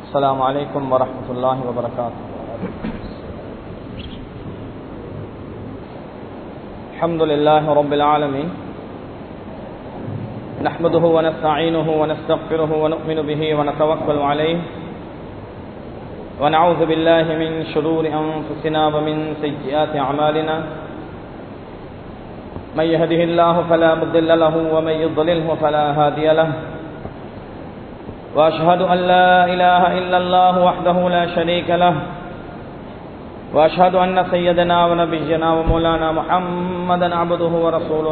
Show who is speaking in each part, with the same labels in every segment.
Speaker 1: السلام عليكم ورحمة الله وبركاته الحمد لله رب العالمين نحمده ونستعينه ونستغفره ونؤمن به ونتوكل عليه ونعوذ بالله من شرور أنفسنا ومن سيئات أعمالنا من يهده الله فلا مضل له ومن يضلله فلا هادي له وأشهد أن لا إله إلا الله وحده لا شريك له وأشهد أن سيدنا ونبينا ومولانا محمدا عبده ورسوله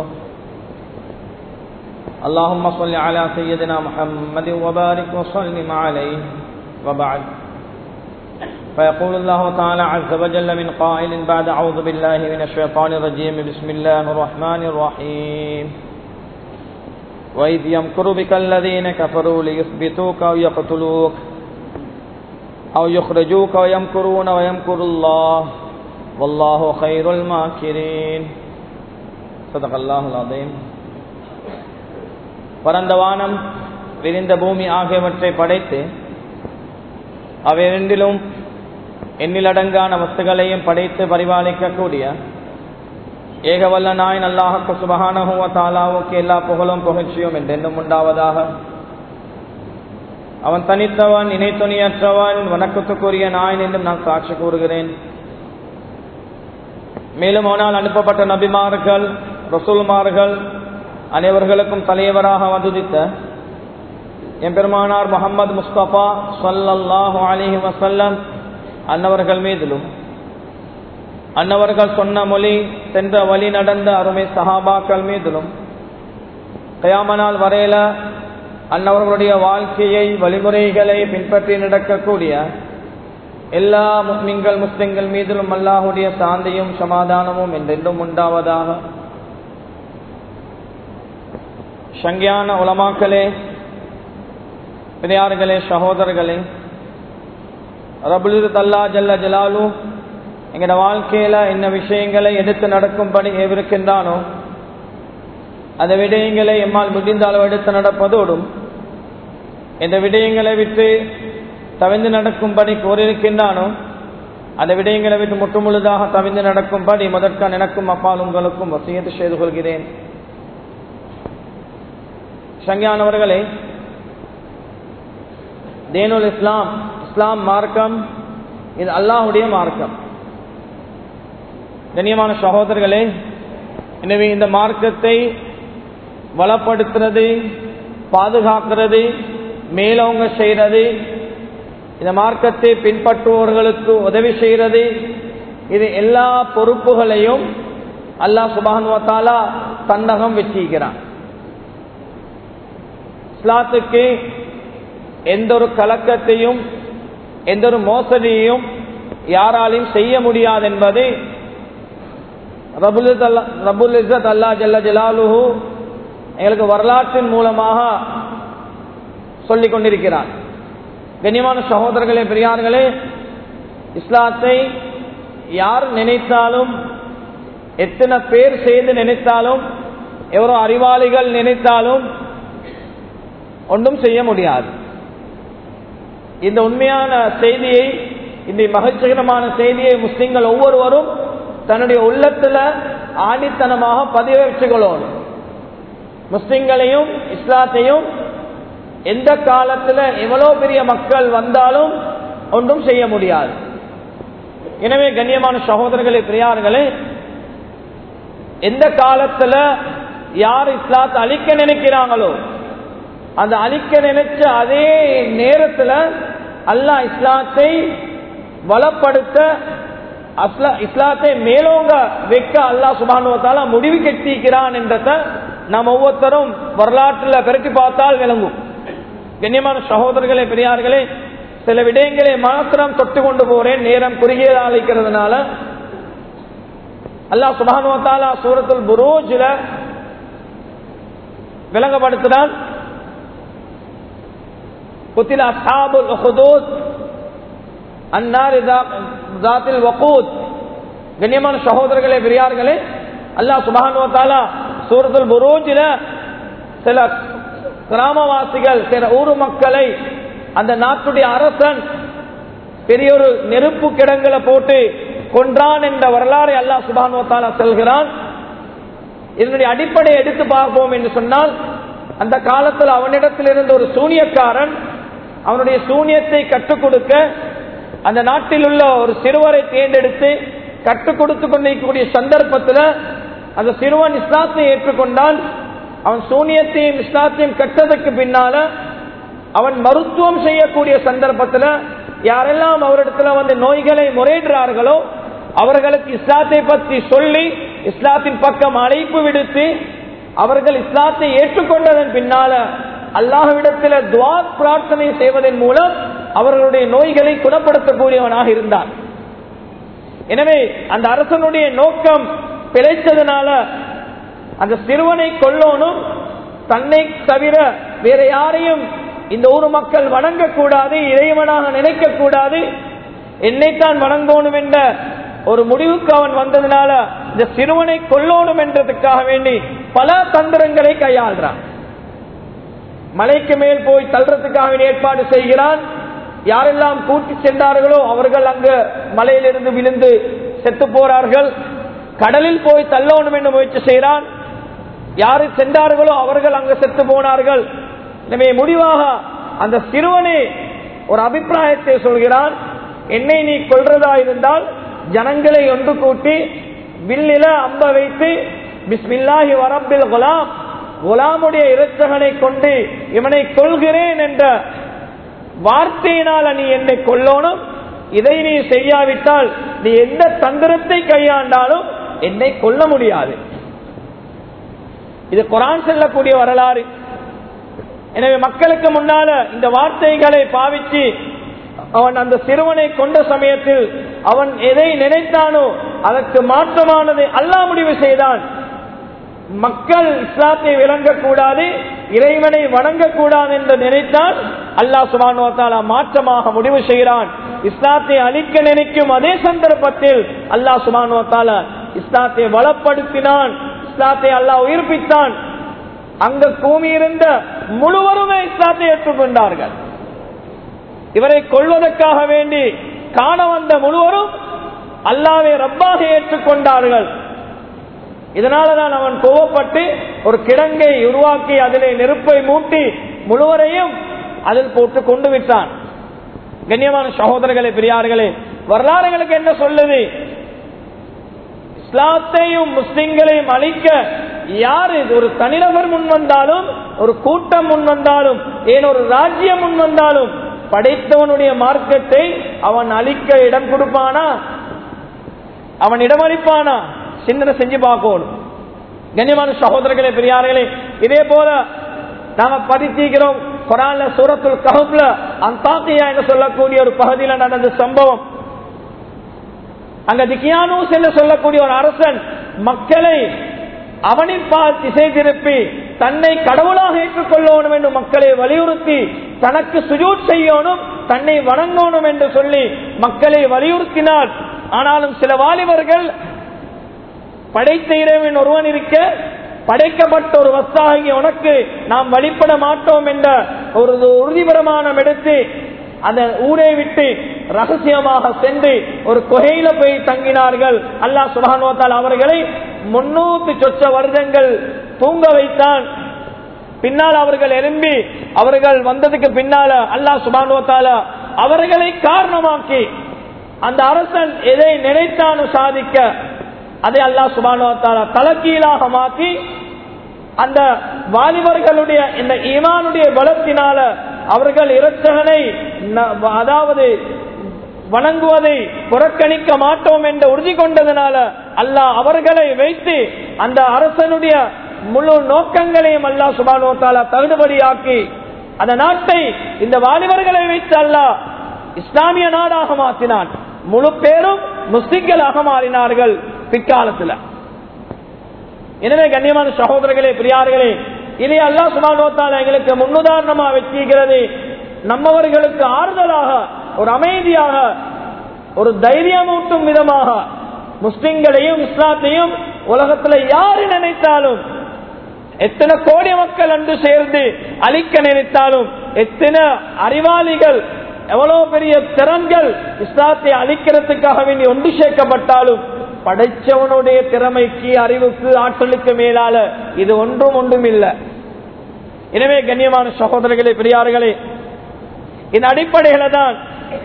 Speaker 1: اللهم صل على سيدنا محمد وبارك وسلم عليه وبعد فيقول الله تعالى عز وجل من قائل بعد أعوذ بالله من الشيطان الرجيم بسم الله الرحمن الرحيم وإذ يمكر بك الذين كفروا ليثبتوك أو يقتلوك أو يخرجوك ويمكرون ويمكر الله والله خير الماكرين صدق الله العظيم பரந்த வானம் விரிந்த பூமி ஆகியவற்றை படைத்து அவையிரண்டிலும் எண்ணிலடங்கான வஸ்துகளையும் படைத்து பரிபாலிக்கக்கூடிய ஏகவல்ல நாயன் அல்லாஹக்கு சுபகானகுவ தாலாவுக்கு எல்லா புகழும் புகழ்ச்சியும் என்றென்றும் உண்டாவதாக அவன் தனித்தவன் இணைத்துணியற்றவன் வணக்கத்துக்குரிய நாயன் என்றும் நான் சாட்சி கூறுகிறேன் மேலும் அவனால் அனுப்பப்பட்ட நபிமார்கள் ரசூல்மார்கள் அனைவர்களுக்கும் தலைவராக வந்துதித்த எம்பெருமானார் முகமது முஸ்தபா சொல்லல்லாஹு அலிஹி வசல்லம் அன்னவர்கள் மீதிலும் அன்னவர்கள் சொன்ன மொழி சென்ற வழி நடந்த அருமை சஹாபாக்கள் மீதிலும் கயாமனால் வரையில அன்னவர்களுடைய வாழ்க்கையை வழிமுறைகளை பின்பற்றி நடக்கக்கூடிய எல்லா முஸ்லிம்கள் முஸ்லிம்கள் மீதிலும் அல்லாஹுடைய சாந்தியும் சமாதானமும் என்றென்றும் உண்டாவதாக சங்கியான உலமாக்களே பெரியார்களே சகோதரர்களே ரபுல் தல்லா ஜல்ல ஜலாலு எங்களோட வாழ்க்கையில என்ன விஷயங்களை எடுத்து நடக்கும்படி ஏவிருக்கின்றானோ அந்த விடயங்களை எம்மால் முடிந்த அளவு எடுத்து நடப்பதோடும் இந்த விடயங்களை விட்டு தவிந்து நடக்கும்படி கோரியிருக்கின்றானோ அந்த விடயங்களை விட்டு முற்றுமுழுதாக தவிந்து நடக்கும்படி முதற்கான் எனக்கும் அப்பால் உங்களுக்கும் வசியத்து செய்து கொள்கிறேன் சங்கியானவர்களே தேனுல் இஸ்லாம் இஸ்லாம் மார்க்கம் இது அல்லாஹுடைய மார்க்கம் கண்ணியமான சகோதரர்களே எனவே இந்த மார்க்கத்தை வளப்படுத்துறது பாதுகாக்கிறது மேலோங்க செய்கிறது இந்த மார்க்கத்தை பின்பற்றுபவர்களுக்கு உதவி செய்கிறது இது எல்லா பொறுப்புகளையும் அல்லாஹ் சுபானுவத்தாலா தன்னகம் வச்சிருக்கிறான் இஸ்லாத்துக்கு எந்த ஒரு கலக்கத்தையும் எந்த ஒரு மோசடியையும் யாராலையும் செய்ய முடியாது என்பது ரபுல் இசத் அல்லா ஜல்ல ஜலாலுஹு எங்களுக்கு வரலாற்றின் மூலமாக சொல்லிக் கொண்டிருக்கிறார் கண்ணியமான சகோதரர்களே பெரியார்களே இஸ்லாத்தை யார் நினைத்தாலும் எத்தனை பேர் செய்து நினைத்தாலும் எவரோ அறிவாளிகள் நினைத்தாலும் ஒன்றும் செய்ய முடியாது இந்த உண்மையான செய்தியை இந்த மகிழ்ச்சிகரமான செய்தியை முஸ்லிம்கள் ஒவ்வொருவரும் தன்னுடைய உள்ளத்துல ஆணித்தனமாக பதிவு வச்சுக்கொள்ளணும் முஸ்லிம்களையும் இஸ்லாத்தையும் எந்த காலத்துல எவ்வளவு பெரிய மக்கள் வந்தாலும் ஒன்றும் செய்ய முடியாது எனவே கண்ணியமான சகோதரர்களே பிரியார்களே எந்த காலத்துல யார் இஸ்லாத்தை அழிக்க நினைக்கிறாங்களோ அந்த அழிக்க நினைச்ச அதே நேரத்துல அல்லாஹ் இஸ்லாத்தை வளப்படுத்த இஸ்லாத்தை மேலோங்க வைக்க அல்லாஹ் சுபானுவத்தால முடிவு கட்டிக்கிறான் என்றத நாம் ஒவ்வொருத்தரும் வரலாற்றில் பெருக்கி பார்த்தால் விளங்கும் கண்ணியமான சகோதரர்களே பெரியார்களே சில விடயங்களை மாத்திரம் தொட்டு கொண்டு போறேன் நேரம் குறுகிய அழைக்கிறதுனால அல்லாஹ் சுபானுவத்தாலா சூரத்துல் புரோஜில விளங்கப்படுத்துறான் قتل أصحاب الأخدود النار ذات الوقود கண்ணியமான சகோதரர்களே பெரியார்களே அல்லாஹ் சுபஹானுவத்தாலா சூரத்துல் புரூஜில சில கிராமவாசிகள் சில ஊர் மக்களை அந்த நாட்டுடைய அரசன் பெரிய ஒரு நெருப்பு கிடங்களை போட்டு கொன்றான் என்ற வரலாறை அல்லாஹ் சுபானுவத்தாலா செல்கிறான் இதனுடைய அடிப்படையை எடுத்து பார்ப்போம் என்று சொன்னால் அந்த காலத்தில் அவனிடத்தில் இருந்த ஒரு சூனியக்காரன் அவனுடைய சூனியத்தை கற்றுக் கொடுக்க அந்த நாட்டில் உள்ள ஒரு சிறுவரை தேர்ந்தெடுத்து கற்றுக் கொடுத்து கொண்டிருக்கக்கூடிய சந்தர்ப்பத்தில் அந்த சிறுவன் இஸ்லாத்தை ஏற்றுக்கொண்டான் அவன் சூனியத்தையும் இஸ்லாத்தையும் கற்றதுக்கு பின்னால அவன் மருத்துவம் செய்யக்கூடிய சந்தர்ப்பத்தில் யாரெல்லாம் அவரிடத்துல வந்து நோய்களை முறையிடுறார்களோ அவர்களுக்கு இஸ்லாத்தை பற்றி சொல்லி இஸ்லாத்தின் பக்கம் அழைப்பு விடுத்து அவர்கள் இஸ்லாத்தை ஏற்றுக்கொண்டதன் பின்னால அல்லாஹ்விடத்தில் துவா பிரார்த்தனை செய்வதன் மூலம் அவர்களுடைய நோய்களை குணப்படுத்தக்கூடியவனாக இருந்தார் எனவே அந்த அரசனுடைய நோக்கம் பிழைத்ததுனால அந்த சிறுவனை கொல்லோனும் தன்னை தவிர வேற யாரையும் இந்த ஊர் மக்கள் வணங்கக்கூடாது இறைவனாக நினைக்க கூடாது என்னைத்தான் வணங்கணும் என்ற ஒரு முடிவுக்கு அவன் வந்ததுனால இந்த சிறுவனை கொல்லோணும் என்றதுக்காக வேண்டி பல தந்திரங்களை கையாள்றான் மலைக்கு மேல் போய் தள்ளுறதுக்காக ஏற்பாடு செய்கிறான் யாரெல்லாம் கூட்டி சென்றார்களோ அவர்கள் அங்கு மலையிலிருந்து விழுந்து செத்து போறார்கள் கடலில் போய் தள்ளணும் என்று முயற்சி செய்கிறான் யாரு சென்றார்களோ அவர்கள் அங்கு செத்து போனார்கள் எனவே முடிவாக அந்த சிறுவனே ஒரு அபிப்பிராயத்தை சொல்கிறான் என்னை நீ கொள்றதா இருந்தால் ஜனங்களை ஒன்று கூட்டி வில்லில அம்ப வைத்து பிஸ்மில்லாஹி வரப்பில் குலாம் குலாமுடைய இரட்சகனை கொண்டு இவனை கொள்கிறேன் என்ற வார்த்தையினால் நீ என்னை கொல்லணும் இதை நீ செய்யாவிட்டால் நீ எந்த தந்திரத்தை கையாண்டாலும் என்னை கொல்ல முடியாது இது குரான் செல்லக்கூடிய வரலாறு எனவே மக்களுக்கு முன்னால இந்த வார்த்தைகளை பாவிச்சு அவன் அந்த சிறுவனை கொண்ட சமயத்தில் அவன் எதை நினைத்தானோ அதற்கு மாற்றமானதை அல்லா முடிவு செய்தான் மக்கள் இஸ்லாத்தை விளங்கக்கூடாது இறைவனை வணங்கக்கூடாது என்று நினைத்தால் அல்லாஹ் சுபானுவத்தாலா மாற்றமாக முடிவு செய்கிறான் இஸ்லாத்தை அழிக்க நினைக்கும் அதே சந்தர்ப்பத்தில் அல்லாஹ் சுபானுவத்தாலா இஸ்லாத்தை வளப்படுத்தினான் இஸ்லாத்தை அல்லாஹ் உயிர்ப்பித்தான் அங்க கூமியிருந்த முழுவருமே இஸ்லாத்தை ஏற்றுக்கொண்டார்கள் இவரை கொள்வதற்காக வேண்டி காண வந்த முழுவரும் அல்லாவை ரப்பாக ஏற்றுக்கொண்டார்கள் இதனாலதான் அவன் கோவப்பட்டு ஒரு கிடங்கை உருவாக்கி அதிலே நெருப்பை மூட்டி முழுவரையும் அதில் போட்டு கொண்டு விட்டான் கண்ணியமான சகோதரர்களே பெரியார்களே வரலாறுகளுக்கு என்ன சொல்லுது இஸ்லாத்தையும் முஸ்லிம்களையும் அழிக்க யாரு ஒரு தனிநபர் முன் வந்தாலும் ஒரு கூட்டம் முன் வந்தாலும் ஏன் ஒரு ராஜ்யம் முன் வந்தாலும் படைத்தவனுடைய மார்க்கத்தை அவன் அழிக்க இடம் கொடுப்பானா அவன் இடமளிப்பானா சிந்தனை செஞ்சு பார்க்கணும் கண்ணியமான சகோதரர்களே பெரியார்களே இதே போல நாம படித்திருக்கிறோம் குரான்ல சூரத்துல் கஹப்ல அந்தாக்கியா என்று சொல்லக்கூடிய ஒரு பகுதியில் நடந்த சம்பவம் அங்க திக்கியானூஸ் என்று சொல்லக்கூடிய ஒரு அரசன் மக்களை அவனிப்பால் திசை திருப்பி தன்னை கடவுளாக ஏற்றுக்கொள்ளணும் என்று மக்களை வலியுறுத்தி தனக்கு சுஜூட் செய்யணும் தன்னை வணங்கணும் என்று சொல்லி மக்களை வலியுறுத்தினார் ஆனாலும் சில வாலிபர்கள் படைத்த இறைவன் ஒருவன் இருக்க படைக்கப்பட்ட ஒரு வஸ்தாகி உனக்கு நாம் வழிபட மாட்டோம் என்ற ஒரு உறுதிபரமானம் எடுத்து அந்த ஊரை விட்டு ரகசியமாக சென்று ஒரு குகையில போய் தங்கினார்கள் அல்லாஹ் சுபானுவத்தால் அவர்களை முன்னூத்தி சொச்ச வருடங்கள் தூங்க வைத்தான் பின்னால் அவர்கள் எழும்பி அவர்கள் வந்ததுக்கு பின்னால அல்லாஹ் சுபானுவத்தால அவர்களை காரணமாக்கி அந்த அரசன் எதை நினைத்தானு சாதிக்க அதை அல்லாஹ் சுபானுவத்தால தலக்கீழாக மாற்றி அந்த வாலிபர்களுடைய இந்த ஈமானுடைய பலத்தினால அவர்கள் இரட்சகனை அதாவது வணங்குவதை புறக்கணிக்க மாட்டோம் என்று உறுதி கொண்டதனால அல்லாஹ் அவர்களை வைத்து அந்த அரசனுடைய முழு நோக்கங்களையும் அல்லாஹ் சுபானோத்தாலா தகுதிபடியாக்கி அந்த நாட்டை இந்த வாலிபர்களை வைத்து அல்லாஹ் இஸ்லாமிய நாடாக மாற்றினான் முழு பேரும் முஸ்லிம்களாக மாறினார்கள் பிற்காலத்தில் எனவே கண்ணியமான சகோதரர்களே பிரியார்களே இதை அல்லா சுபானோத்தால எங்களுக்கு முன்னுதாரணமா வச்சிருக்கிறது நம்மவர்களுக்கு ஆறுதலாக ஒரு அமைதியாக ஒரு தைரியமூட்டும் விதமாக முஸ்லிம்களையும் இஸ்லாத்தையும் உலகத்தில் யாரு நினைத்தாலும் எத்தனை கோடி மக்கள் அன்று சேர்ந்து அழிக்க நினைத்தாலும் எத்தனை அறிவாளிகள் எவ்வளவு பெரிய திறன்கள் இஸ்லாத்தை அழிக்கிறதுக்காக வேண்டி ஒன்று சேர்க்கப்பட்டாலும் படைச்சவனுடைய திறமைக்கு அறிவுக்கு ஆற்றலுக்கு மேலால இது ஒன்றும் ஒன்றும் இல்லை எனவே கண்ணியமான சகோதரர்களே பெரியார்களே இந்த அடிப்படையில தான்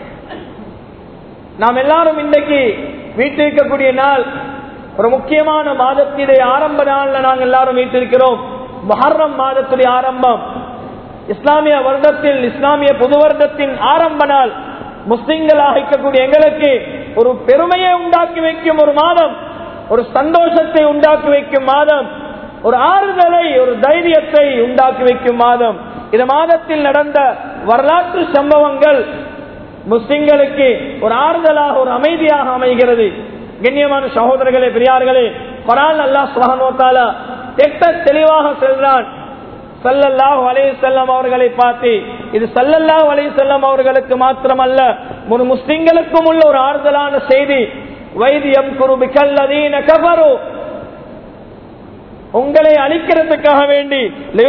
Speaker 1: நாம் எல்லாரும் இன்றைக்கு வீட்டில் இருக்கக்கூடிய நாள் ஒரு முக்கியமான மாதத்திலே ஆரம்ப நாள்ல நாங்கள் எல்லாரும் வீட்டிருக்கிறோம் மஹர்ரம் மாதத்துடைய ஆரம்பம் இஸ்லாமிய வருடத்தில் இஸ்லாமிய புது வருடத்தின் ஆரம்ப நாள் முஸ்லிம்களாக இருக்கக்கூடிய எங்களுக்கு ஒரு பெருமையை உண்டாக்கி வைக்கும் ஒரு மாதம் ஒரு சந்தோஷத்தை உண்டாக்கி வைக்கும் மாதம் ஒரு ஆறுதலை ஒரு தைரியத்தை உண்டாக்கி வைக்கும் மாதம் இந்த மாதத்தில் நடந்த வரலாற்று சம்பவங்கள் முஸ்லிம்களுக்கு ஒரு ஆறுதலாக ஒரு அமைதியாக அமைகிறது கண்ணியமான சகோதரர்களே பெரியார்களே குரான் அல்லாஹ் சுஹானோத்தால திட்ட தெளிவாக செல்றான் சல்லல்லாஹு அலைஹி செல்லம் அவர்களை பார்த்து இது சல்லல்லாஹு அலைஹி செல்லம் அவர்களுக்கு மாத்திரமல்ல ஒரு முஸ்லிம்களுக்கும் உள்ள ஒரு ஆறுதலான செய்தி வைத்தியம் குருபிக்கல்லதீன கபரு உங்களை அழிக்கிறதுக்காக வேண்டி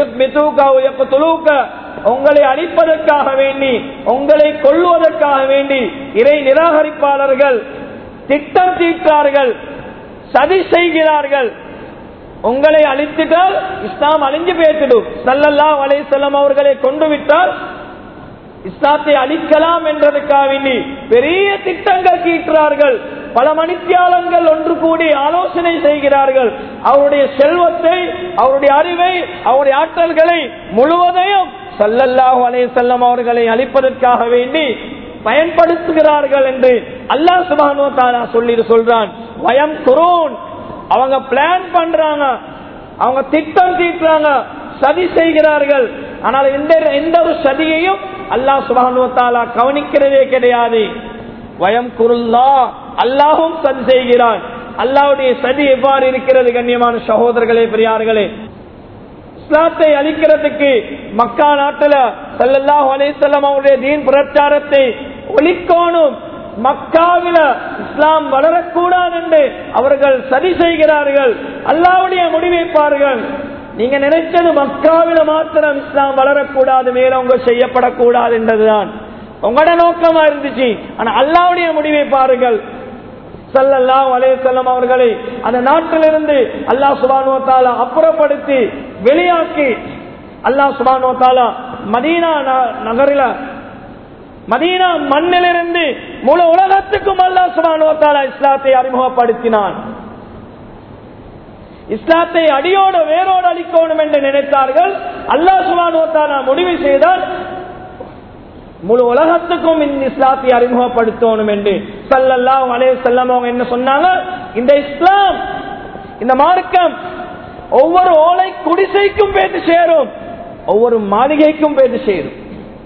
Speaker 1: உங்களை அழிப்பதற்காக வேண்டி உங்களை கொள்வதற்காக வேண்டி இறை நிராகரிப்பாளர்கள் திட்டம் தீட்டார்கள் சதி செய்கிறார்கள் உங்களை அழித்துட்டால் இஸ்லாம் அழிஞ்சு பேசிடும் சல்லல்லா வலை செல்லம் அவர்களை கொண்டு விட்டால் இஸ்லாத்தை அழிக்கலாம் என்றதுக்காக வேண்டி பெரிய திட்டங்கள் தீட்டுறார்கள் பல மணித்தியாலங்கள் ஒன்று கூடி ஆலோசனை செய்கிறார்கள் அவருடைய செல்வத்தை அவருடைய அறிவை அவருடைய ஆற்றல்களை முழுவதையும் சல்லல்லாஹு அலைய செல்லம் அவர்களை அழிப்பதற்காக வேண்டி பயன்படுத்துகிறார்கள் என்று அல்லாஹ் சுபானோ தாரா சொல்லி சொல்றான் வயம் குரோன் அவங்க பிளான் பண்றாங்க அவங்க திட்டம் தீட்டுறாங்க சதி செய்கிறார்கள் ஆனால் எந்த எந்த ஒரு சதியையும் அல்லாஹ் சுபானோ தாலா கவனிக்கிறதே கிடையாது வயம் குருல்லா அல்லாஹும் சதி செய்கிறான் அல்லாவுடைய சதி எவ்வாறு இருக்கிறது கண்ணியமான சகோதரர்களே பெரியார்களே இஸ்லாத்தை அழிக்கிறதுக்கு மக்கா நாட்டுல சல்லல்லாஹு அலைஹிஸ்ஸலாம் அவருடைய தீன் பிரச்சாரத்தை ஒழிக்கோணும் மக்காவில இஸ்லாம் வளரக்கூடாது என்று அவர்கள் சதி செய்கிறார்கள் அல்லாவுடைய முடிவைப்பார்கள் நீங்க நினைச்சது மக்காவில மாத்திரம் இஸ்லாம் வளரக்கூடாது மேலவங்க செய்யப்படக்கூடாது என்றதுதான் உங்களோட நோக்கமா இருந்துச்சு ஆனா அல்லாவுடைய முடிவை பாருங்கள் சல்லல்லாஹு அலைஹி வஸல்லம் அவர்களை அந்த நாட்டிலிருந்து அல்லாஹ் சுப்ஹானஹு வ தஆலா அப்புறப்படுத்தி வெளியாக்கி அல்லாஹ் சுப்ஹானஹு வ தஆலா மதீனா ந- நகரில மதீனா மண்ணிலிருந்து முழு உலகத்துக்கும் அல்லாஹ் சுப்ஹானஹு வ தஆலா இஸ்லாத்தை அறிமுகப்படுத்தினான் இஸ்லாத்தை அடியோடு வேரோடு அழிக்கணும் என்று நினைத்தார்கள் அல்லாஹ் சுப்ஹானஹு வ தஆலா முடிவு செய்தால் முழு உலகத்துக்கும் இந்த இஸ்லாத்தை அறிமுகப்படுத்தணும் என்று சல்லல்லாஹு அலைஹி வஸல்லம் அவங்க என்ன சொன்னாங்க இந்த இஸ்லாம் இந்த மார்க்கம் ஒவ்வொரு ஓலை குடிசைக்கும் பேத்து சேரும் ஒவ்வொரு மாளிகைக்கும் பேத்து சேரும்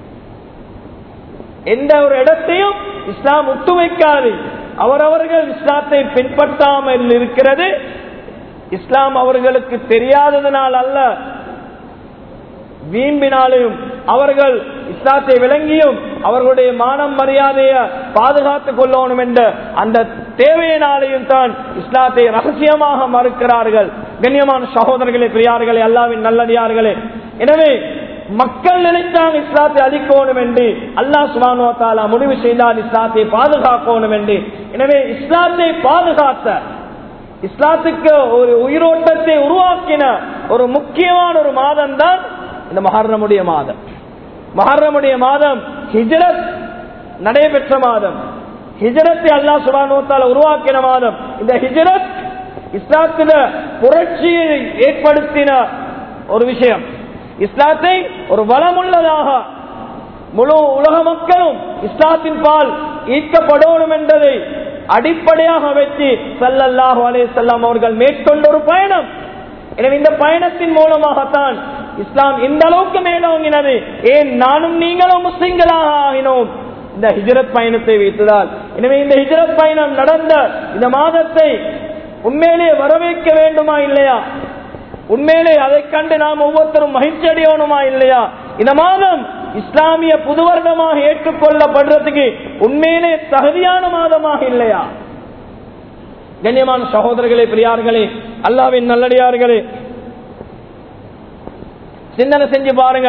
Speaker 1: எந்த ஒரு இடத்தையும் இஸ்லாம் ஒத்து வைக்காது அவரவர்கள் இஸ்லாத்தை பின்பற்றாமல் இருக்கிறது இஸ்லாம் அவர்களுக்கு தெரியாததனால் அல்ல வீம்பினாலையும் அவர்கள் இஸ்லாத்தை விளங்கியும் அவர்களுடைய மானம் மரியாதையை பாதுகாத்துக் கொள்ளணும் என்ற அந்த தேவையினாலையும் தான் இஸ்லாத்தை ரகசியமாக மறுக்கிறார்கள் கண்ணியமான சகோதரர்களே பெரியார்களே அல்லாவின் நல்லடியார்களே எனவே மக்கள் நினைத்தாங்க இஸ்லாத்தை அழிக்கணும் என்று அல்லாஹ் சுபானோ தாலா முடிவு செய்தால் இஸ்லாத்தை பாதுகாக்கணும் என்று எனவே இஸ்லாத்தை பாதுகாத்த இஸ்லாத்துக்கு ஒரு உயிரோட்டத்தை உருவாக்கின ஒரு முக்கியமான ஒரு மாதம் தான் இந்த மஹர்ரமுடைய மாதம் மஹர்ரமுடைய மாதம் ஹிஜ்ரத் நடைபெற்ற மாதம் ஹிஜ்ரத்தை அல்லாஹ் சுபானுவத்தால் உருவாக்கின மாதம் இந்த ஹிஜ்ரத் இஸ்லாத்தில புரட்சியை ஏற்படுத்தின ஒரு விஷயம் இஸ்லாத்தை ஒரு வளமுள்ளதாக முழு உலக மக்களும் இஸ்லாத்தின் பால் ஈர்க்கப்படணும் என்பதை அடிப்படையாக வச்சு சல்லல்லாஹு அலைஹி வஸல்லம் அவர்கள் மேற்கொண்ட ஒரு பயணம் எனவே இந்த பயணத்தின் மூலமாகத்தான் இஸ்லாம் இந்த அளவுக்கு மேலோங்கினது ஏன் நானும் நீங்களும் முஸ்லிம்களாக ஆகினோம் இந்த ஹிஜ்ரத் பயணத்தை வைத்ததால் எனவே இந்த ஹிஜ்ரத் பயணம் நடந்த இந்த மாதத்தை உண்மையிலே வரவேற்க வேண்டுமா இல்லையா உண்மையிலே அதை கண்டு நாம் ஒவ்வொருத்தரும் மகிழ்ச்சி அடையணுமா இல்லையா இந்த மாதம் இஸ்லாமிய புது வருடமாக ஏற்றுக்கொள்ளப்படுறதுக்கு உண்மையிலே தகுதியான மாதமாக இல்லையா கண்ணியமான சகோதரர்களே பெரியார்களே அல்லாவின் நல்லடியார்களே சிந்தனை செஞ்சு பாருங்க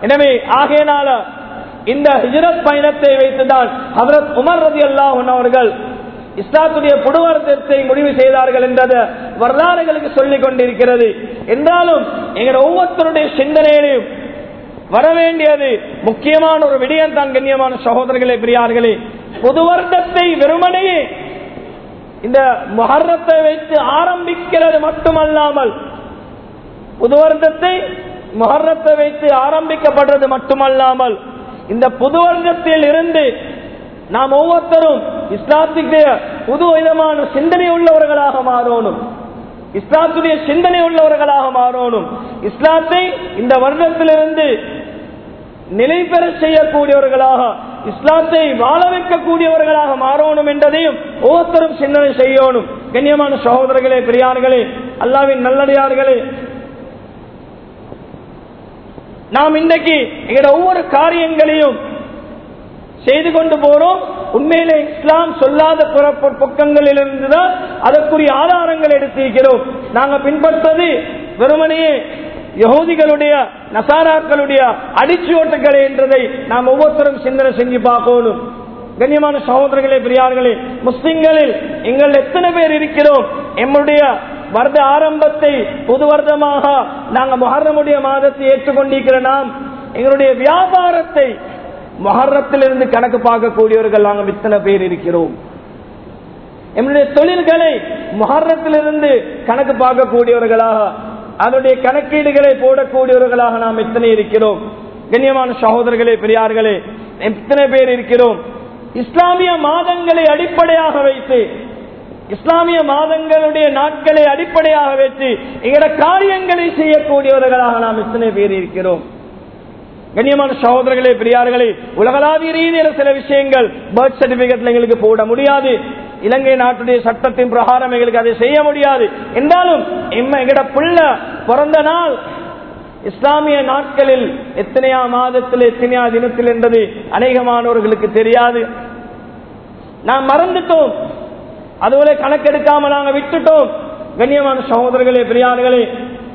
Speaker 1: எனவே ஆகையினால இந்த ஹிஜ்ரத் பயணத்தை வைத்துதான் ஹதரத் உமர் ரதி அல்லாஹன் அவர்கள் இஸ்லாத்துடைய புடுவர்த்தத்தை முடிவு செய்தார்கள் என்றது வரலாறுகளுக்கு சொல்லிக் கொண்டிருக்கிறது என்றாலும் எங்கள் ஒவ்வொருத்தருடைய சிந்தனையிலும் வர வேண்டியது முக்கியமான ஒரு விடயம் தான் கண்ணியமான சகோதரர்களே பெரியார்களே புது வருடத்தை வெறுமனையே இந்த மொஹர்ரத்தை வைத்து ஆரம்பிக்கிறது மட்டுமல்லாமல் புது வருடத்தை மொஹர்ரத்தை வைத்து ஆரம்பிக்கப்படுறது மட்டுமல்லாமல் இந்த புது வருடத்தில் இருந்து நாம் ஒவ்வொருத்தரும் இஸ்லாத்துக்கு புது விதமான சிந்தனை உள்ளவர்களாக மாறணும் இஸ்லாத்துடைய சிந்தனை உள்ளவர்களாக மாறணும் இஸ்லாத்தை இந்த வருடத்திலிருந்து நிலை பெற செய்யக்கூடியவர்களாக இஸ்லாத்தை வாழ வைக்கக்கூடியவர்களாக மாறணும் என்றதையும் ஒவ்வொருத்தரும் சிந்தனை செய்யணும் கண்ணியமான சகோதரர்களே பெரியார்களே அல்லாவின் நல்லடியார்களே நாம் இன்றைக்கு எங்களோட ஒவ்வொரு காரியங்களையும் செய்து கொண்டு போறோம் உண்மையிலே இஸ்லாம் சொல்லாத பக்கங்களில் இருந்துதான் அதற்குரிய ஆதாரங்கள் எடுத்திருக்கிறோம் நாங்க பின்பற்றது வெறுமனையே யகோதிகளுடைய நசாராக்களுடைய அடிச்சுவட்டுகளை என்றதை நாம் ஒவ்வொருத்தரும் சிந்தனை செஞ்சு பார்க்கணும் கண்ணியமான சகோதரர்களே பெரியார்களே முஸ்லிம்களில் எங்கள் எத்தனை பேர் இருக்கிறோம் எம்முடைய வருட ஆரம்பத்தை புது வருடமாக நாங்கள் மொஹர்ரமுடைய மாதத்தை ஏற்றுக்கொண்டிருக்கிற நாம் எங்களுடைய வியாபாரத்தை மொஹர்ரத்திலிருந்து கணக்கு பார்க்கக்கூடியவர்கள் நாங்கள் இத்தனை பேர் இருக்கிறோம் எங்களுடைய தொழில்களை மொஹர்ரத்திலிருந்து கணக்கு பார்க்கக்கூடியவர்களாக அதனுடைய கணக்கீடுகளை போடக்கூடியவர்களாக நாம் எத்தனை இருக்கிறோம் கண்ணியமான சகோதரர்களே பெரியார்களே எத்தனை பேர் இருக்கிறோம் இஸ்லாமிய மாதங்களை அடிப்படையாக வைத்து இஸ்லாமிய மாதங்களுடைய நாட்களை அடிப்படையாக வைத்து எங்களோட காரியங்களை செய்யக்கூடியவர்களாக நாம் எத்தனை பேர் இருக்கிறோம் கண்ணியமான சகோதரர்களே பெரியார்களே உலகளாவிய ரீதியில் சில விஷயங்கள் பர்த் சர்டிபிகேட்ல எங்களுக்கு போட முடியாது இலங்கை நாட்டுடைய சட்டத்தின் பிரகாரம் எங்களுக்கு அதை செய்ய முடியாது என்றாலும் எங்கட பிள்ளை பிறந்த நாள் இஸ்லாமிய நாட்களில் எத்தனையா மாதத்தில் எத்தனையா தினத்தில் என்பது அநேகமானவர்களுக்கு தெரியாது நாம் மறந்துட்டோம் அதுபோல கணக்கெடுக்காம நாங்க விட்டுட்டோம் கண்ணியமான சகோதரர்களே பெரியார்களே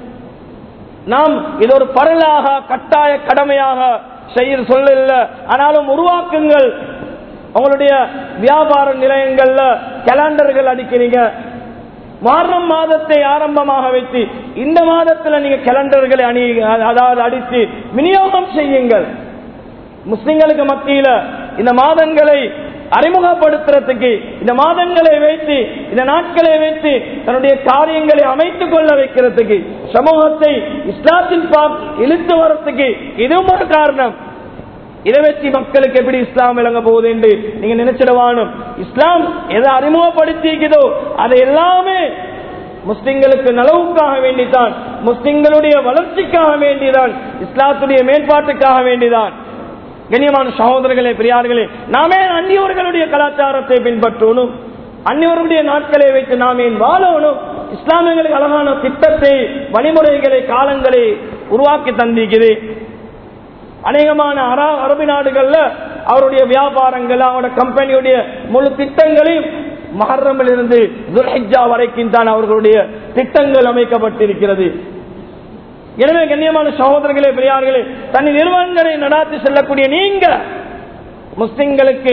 Speaker 1: நாம் இது ஒரு பரலாக கட்டாய கடமையாக செய்ய சொல்ல ஆனாலும் உருவாக்குங்கள் உங்களுடைய வியாபார நிலையங்கள்ல கேலண்டர்கள் அடிக்கிறீங்க மார்ணம் மாதத்தை ஆரம்பமாக வைத்து இந்த மாதத்துல நீங்க கேலண்டர்களை அணி அதாவது அடித்து விநியோகம் செய்யுங்கள் முஸ்லிம்களுக்கு மத்தியில இந்த மாதங்களை அறிமுகப்படுத்துறதுக்கு இந்த மாதங்களை வைத்து இந்த நாட்களை வைத்து தன்னுடைய காரியங்களை அமைத்துக் கொள்ள வைக்கிறதுக்கு சமூகத்தை இஸ்லாத்தின் இழுத்து வரத்துக்கு இதுவும் ஒரு காரணம் இதை வச்சு மக்களுக்கு எப்படி இஸ்லாம் விளங்க போகுது என்று நீங்க நினைச்சிடவானும் இஸ்லாம் எதை அறிமுகப்படுத்திக்குதோ அதை எல்லாமே முஸ்லிம்களுக்கு நலவுக்காக வேண்டிதான் முஸ்லிம்களுடைய வளர்ச்சிக்காக வேண்டிதான் இஸ்லாத்துடைய மேம்பாட்டுக்காக வேண்டிதான் கண்ணியமான சகோதரர்களே பெரியார்களே நாமே அந்நியவர்களுடைய கலாச்சாரத்தை பின்பற்றணும் அந்நியவர்களுடைய நாட்களை வைத்து நாம் ஏன் வாழணும் இஸ்லாமியர்களுக்கு அழகான திட்டத்தை வழிமுறைகளை காலங்களை உருவாக்கி தந்திக்குது அநேகமான அரபு நாடுகள்ல அவருடைய வியாபாரங்கள் அவருடைய கம்பெனியுடைய முழு திட்டங்களையும் மகரமில் இருந்து துர்ஹிஜா வரைக்கும் தான் அவர்களுடைய திட்டங்கள் அமைக்கப்பட்டிருக்கிறது எனவே கண்ணியமான சகோதரர்களே பெரியார்களே தன் நிறுவனங்களை நடாத்தி செல்லக்கூடிய நீங்க முஸ்லிம்களுக்கு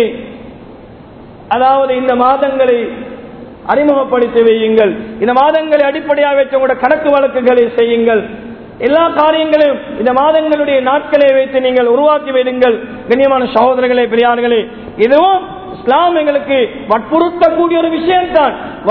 Speaker 1: அதாவது இந்த மாதங்களை அறிமுகப்படுத்தி வையுங்கள் இந்த மாதங்களை அடிப்படையாக வச்சு உங்களோட கணக்கு வழக்குகளை செய்யுங்கள் எல்லா காரியங்களையும் இந்த மாதங்களுடைய நாட்களை வைத்து நீங்கள் உருவாக்கி வைடுங்கள் கண்ணியமான சகோதரர்களே பெரியார்களே இதுவும் இஸ்லாம் எங்களுக்கு வற்புறுத்தக்கூடிய ஒரு விஷயம் தான்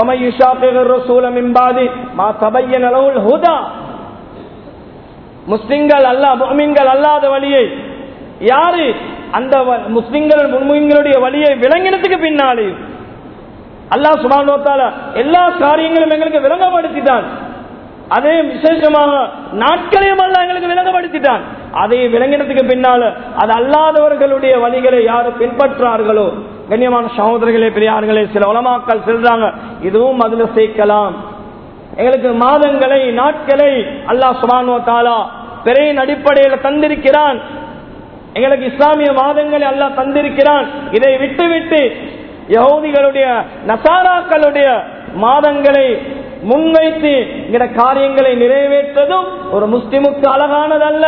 Speaker 1: முஸ்லிம்கள் அல்லா முஸ்லிம்கள் அல்லாத வழியை யாரு அந்த முஸ்லிம்கள் முன்முகளுடைய வழியை விளங்கினதுக்கு பின்னாலே அல்லாஹ் சுபானோத்தால எல்லா காரியங்களும் எங்களுக்கு விளங்கப்படுத்திட்டான் அதே விசேஷமாக நாட்களையும் அல்ல எங்களுக்கு விளங்கப்படுத்திட்டான் அதை விளங்கினதுக்கு பின்னால அது அல்லாதவர்களுடைய வழிகளை யாரு பின்பற்றார்களோ கண்ணியமான சகோதரர்களே பெரியார்களே சில உலமாக்கள் செல்றாங்க இதுவும் அதுல சேர்க்கலாம் எங்களுக்கு மாதங்களை நாட்களை அல்லாஹ் சுபானோ தாலா பிறையின் அடிப்படையில் தந்திருக்கிறான் எங்களுக்கு இஸ்லாமிய மாதங்களை அல்லாஹ் தந்திருக்கிறான் இதை விட்டு விட்டு யகோதிகளுடைய நசாராக்களுடைய மாதங்களை முன்வைத்து எங்கட காரியங்களை நிறைவேற்றதும் ஒரு முஸ்லிமுக்கு அழகானதல்ல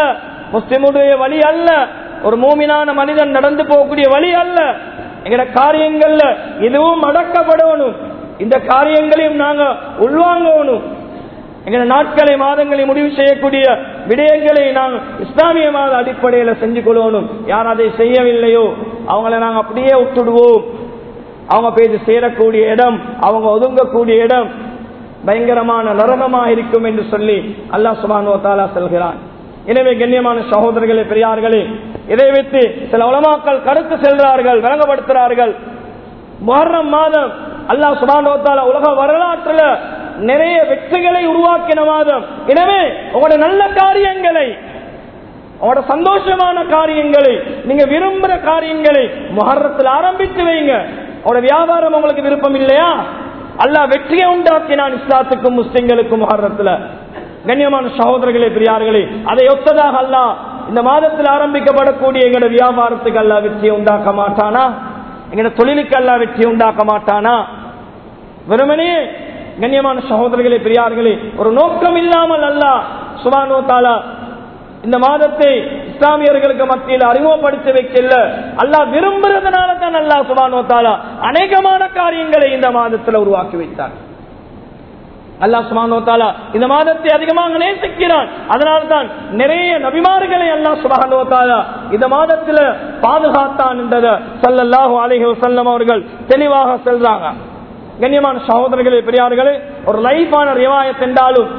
Speaker 1: முஸ்லிமுடைய வழி அல்ல ஒரு மூமினான மனிதன் நடந்து போகக்கூடிய வழி அல்ல எங்கட காரியங்கள்ல இதுவும் அடக்கப்படணும் இந்த காரியங்களையும் நாங்க உள்வாங்கணும் எங்க நாட்களை மாதங்களை முடிவு செய்யக்கூடிய விடயங்களை நாங்கள் இஸ்லாமிய மாத அடிப்படையில செஞ்சு கொள்ளணும் யார் அதை செய்யவில்லையோ அவங்கள நாங்க அப்படியே விட்டுடுவோம் அவங்க பேசி சேரக்கூடிய இடம் அவங்க ஒதுங்கக்கூடிய இடம் பயங்கரமான நரகமா இருக்கும் என்று சொல்லி அல்லாஹ் சுபானோ தாலா செல்கிறான் எனவே கண்ணியமான சகோதரர்களே பெரியார்களே இதை வைத்து சில உலமாக்கள் கருத்து செல்கிறார்கள் விளங்கப்படுத்துகிறார்கள் முஹர்ரம் மாதம் அல்லாஹ் சுபானோ தாலா உலக வரலாற்றுல நிறைய வெற்றிகளை உருவாக்கின மாதம் எனவே உங்களோட நல்ல காரியங்களை உங்களோட சந்தோஷமான காரியங்களை நீங்க விரும்புற காரியங்களை முகரத்தில் ஆரம்பித்து வைங்க உங்களோட வியாபாரம் உங்களுக்கு விருப்பம் இல்லையா அல்லா வெற்றியை உண்டாக்கினான் இஸ்லாத்துக்கும் முஸ்லிம்களுக்கும் முகரத்துல கண்ணியமான சகோதரர்களே பெரியார்களே அதை ஒத்ததாக அல்ல இந்த மாதத்தில் ஆரம்பிக்கப்படக்கூடிய எங்களோட வியாபாரத்துக்கு அல்லா வெற்றியை உண்டாக்க மாட்டானா எங்களோட தொழிலுக்கு அல்லா வெற்றியை உண்டாக்க மாட்டானா வெறுமனே கண்ணியமான சகோதரர்களே பெரியார்களே ஒரு நோக்கம் இல்லாமல் அல்ல சுபானோ தாலா இந்த மாதத்தை இஸ்லாமியர்களுக்கு மத்தியில் அறிமுகப்படுத்தி வைக்கல அல்லா விரும்புறதுனால தான் அல்லா சுபானோ தாலா அநேகமான காரியங்களை இந்த மாதத்தில் உருவாக்கி வைத்தார் அல்லா சுபானோ தாலா இந்த மாதத்தை அதிகமாக நேசிக்கிறான் அதனால தான் நிறைய நபிமார்களை அல்லா சுபானோ தாலா இந்த மாதத்தில் பாதுகாத்தான் என்றதை சல்லல்லாஹு அலைஹி வஸல்லம் அவர்கள் தெளிவாக செல்றாங்க கண்ணியமான சகோதரர்களே பெரியார்களே ஒரு லைஃபான ரிவாயத் என்றாலும்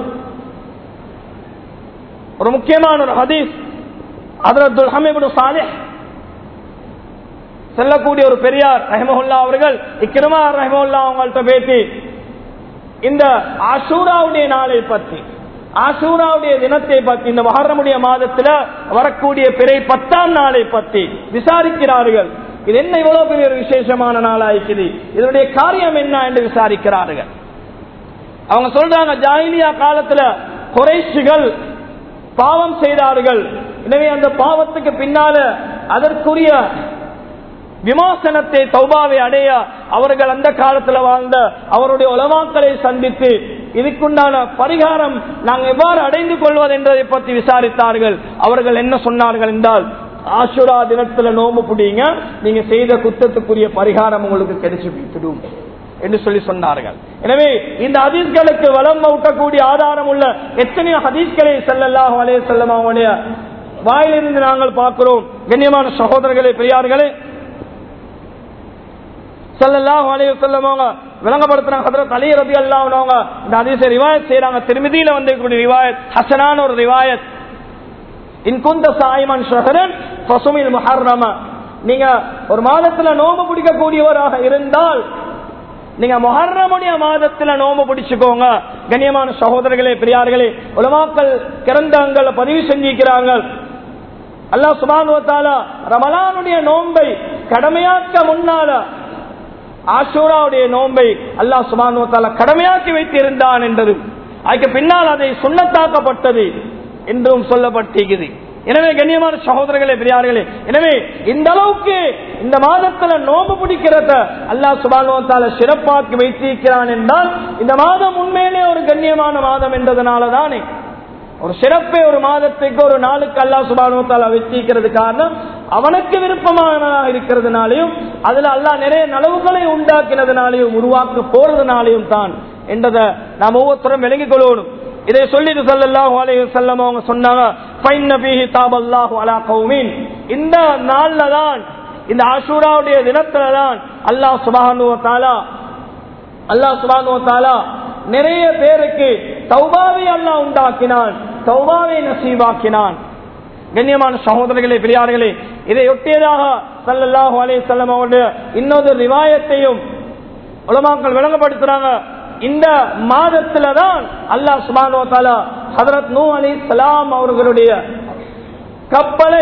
Speaker 1: ஒரு முக்கியமான ஒரு ஹதீஸ் அதரத்துல் ஹமீபுல் சாலிஹ் செல்லக்கூடிய ஒரு பெரியார் ரஹமஹுல்லா அவர்கள் இக்கிரமா ரஹமஹுல்லா அவங்கள்ட்ட பேசி இந்த ஆசூராவுடைய நாளை பற்றி ஆசூராவுடைய தினத்தை பற்றி இந்த மகரமுடைய மாதத்துல வரக்கூடிய பிறை பத்தாம் நாளை பற்றி விசாரிக்கிறார்கள் இது என்ன இவ்வளவு பெரிய ஒரு விசேஷமான நாளாய்க்குது இதனுடைய காரியம் என்ன என்று விசாரிக்கிறார்கள் அவங்க சொல்றாங்க ஜாயிலியா காலத்துல குறைஷிகள் பாவம் செய்தார்கள் எனவே அந்த பாவத்துக்கு பின்னால அதற்குரிய விமோசனத்தை தௌபாவை அடைய அவர்கள் அந்த காலத்தில் வாழ்ந்த அவருடைய உலமாக்களை சந்தித்து இதுக்குண்டான பரிகாரம் நாங்கள் எவ்வாறு அடைந்து கொள்வது என்பதை பற்றி விசாரித்தார்கள் அவர்கள் என்ன சொன்னார்கள் என்றால் ஆசுரா தினத்துல நோம்பு பிடிங்க நீங்க செய்த குத்தத்துக்குரிய பரிகாரம் உங்களுக்கு கிடைச்சு விட்டுடும் என்று சொல்லி சொன்னார்கள் எனவே இந்த ஹதீஸ்களுக்கு வளம் ஊட்டக்கூடிய ஆதாரம் உள்ள எத்தனையோ ஹதீஸ்களை செல்லல்லாஹ் வலைய செல்லம் அவனுடைய வாயிலிருந்து நாங்கள் பார்க்கிறோம் கண்ணியமான சகோதரர்களே பெரியார்களே செல்லல்லாஹ் வலைய செல்லம் அவங்க விளங்கப்படுத்துறாங்க ஹதரத் அலி ரபி அல்லாஹ் இந்த ஹதீஸை ரிவாயத் செய்யறாங்க திருமதியில வந்திருக்கக்கூடிய ரிவாயத் ஹசனான ஒரு ரிவாயத் இன்குந்த சாய்மன் ஷஹரன் பசுமில் முஹர்ரம நீங்க ஒரு மாதத்துல நோம்பு பிடிக்கக்கூடியவராக இருந்தால் நீங்க மொஹர்ரமுடைய மாதத்துல நோம்பு பிடிச்சுக்கோங்க கண்ணியமான சகோதரர்களே பெரியார்களே உலமாக்கள் கிரந்தங்களை பதிவு செஞ்சிருக்கிறாங்க அல்லா சுபானுவத்தாலா ரமலானுடைய நோன்பை கடமையாக்க முன்னால ஆஷூராவுடைய நோன்பை அல்லா சுபானுவத்தாலா கடமையாக்கி வைத்திருந்தான் என்றது அதுக்கு பின்னால் அதை சுண்ணத்தாக்கப்பட்டது என்றும் சொல்லப்பட்டிருக்குது எனவே கண்ணியமான சகோதரர்களே பெரியார்களே எனவே இந்த அளவுக்கு இந்த மாதத்துல நோம்பு பிடிக்கிறத அல்லா சுபானுவத்தால சிறப்பாக்கி வைத்திருக்கிறான் என்றால் இந்த மாதம் உண்மையிலே ஒரு கண்ணியமான மாதம் என்றதுனால தானே ஒரு சிறப்பை ஒரு மாதத்துக்கு ஒரு நாளுக்கு அல்லா சுபானுவத்தால வச்சிருக்கிறது காரணம் அவனுக்கு விருப்பமானதாக இருக்கிறதுனாலையும் அதுல அல்லா நிறைய நலவுகளை உண்டாக்கினதுனாலையும் உருவாக்க போறதுனாலையும் தான் என்றதை நாம் ஒவ்வொருத்தரும் விளங்கிக் கொள்ளணும் இதை சொல்லிட்டு சல்லாஹு அலைஹி வஸல்லம் அவங்க சொன்னாங்க ஃபைன்ன ஃபீஹி தாபல்லாஹு அலா கௌமின் இந்த நாள்ல தான் இந்த ஆஷூராவுடைய தினத்துல தான் அல்லாஹ் சுப்ஹானஹு வ தஆலா அல்லாஹ் சுப்ஹானஹு வ தஆலா நிறைய பேருக்கு தௌபாவை அல்லாஹ் உண்டாக்கினான் தௌபாவை நசீபாக்கினான் கண்ணியமான சகோதரர்களே பெரியார்களே இதை ஒட்டியதாக சல்லல்லாஹு அலைஹி வஸல்லம் அவருடைய இன்னொரு ரிவாயத்தையும் உலமாக்கள் விளங்கப்படுத்துறாங்க இந்த மாதத்துல தான் அல்லாஹ் சுபானோ தாலா ஹதரத் நூ அலி சலாம் அவர்களுடைய கப்பலை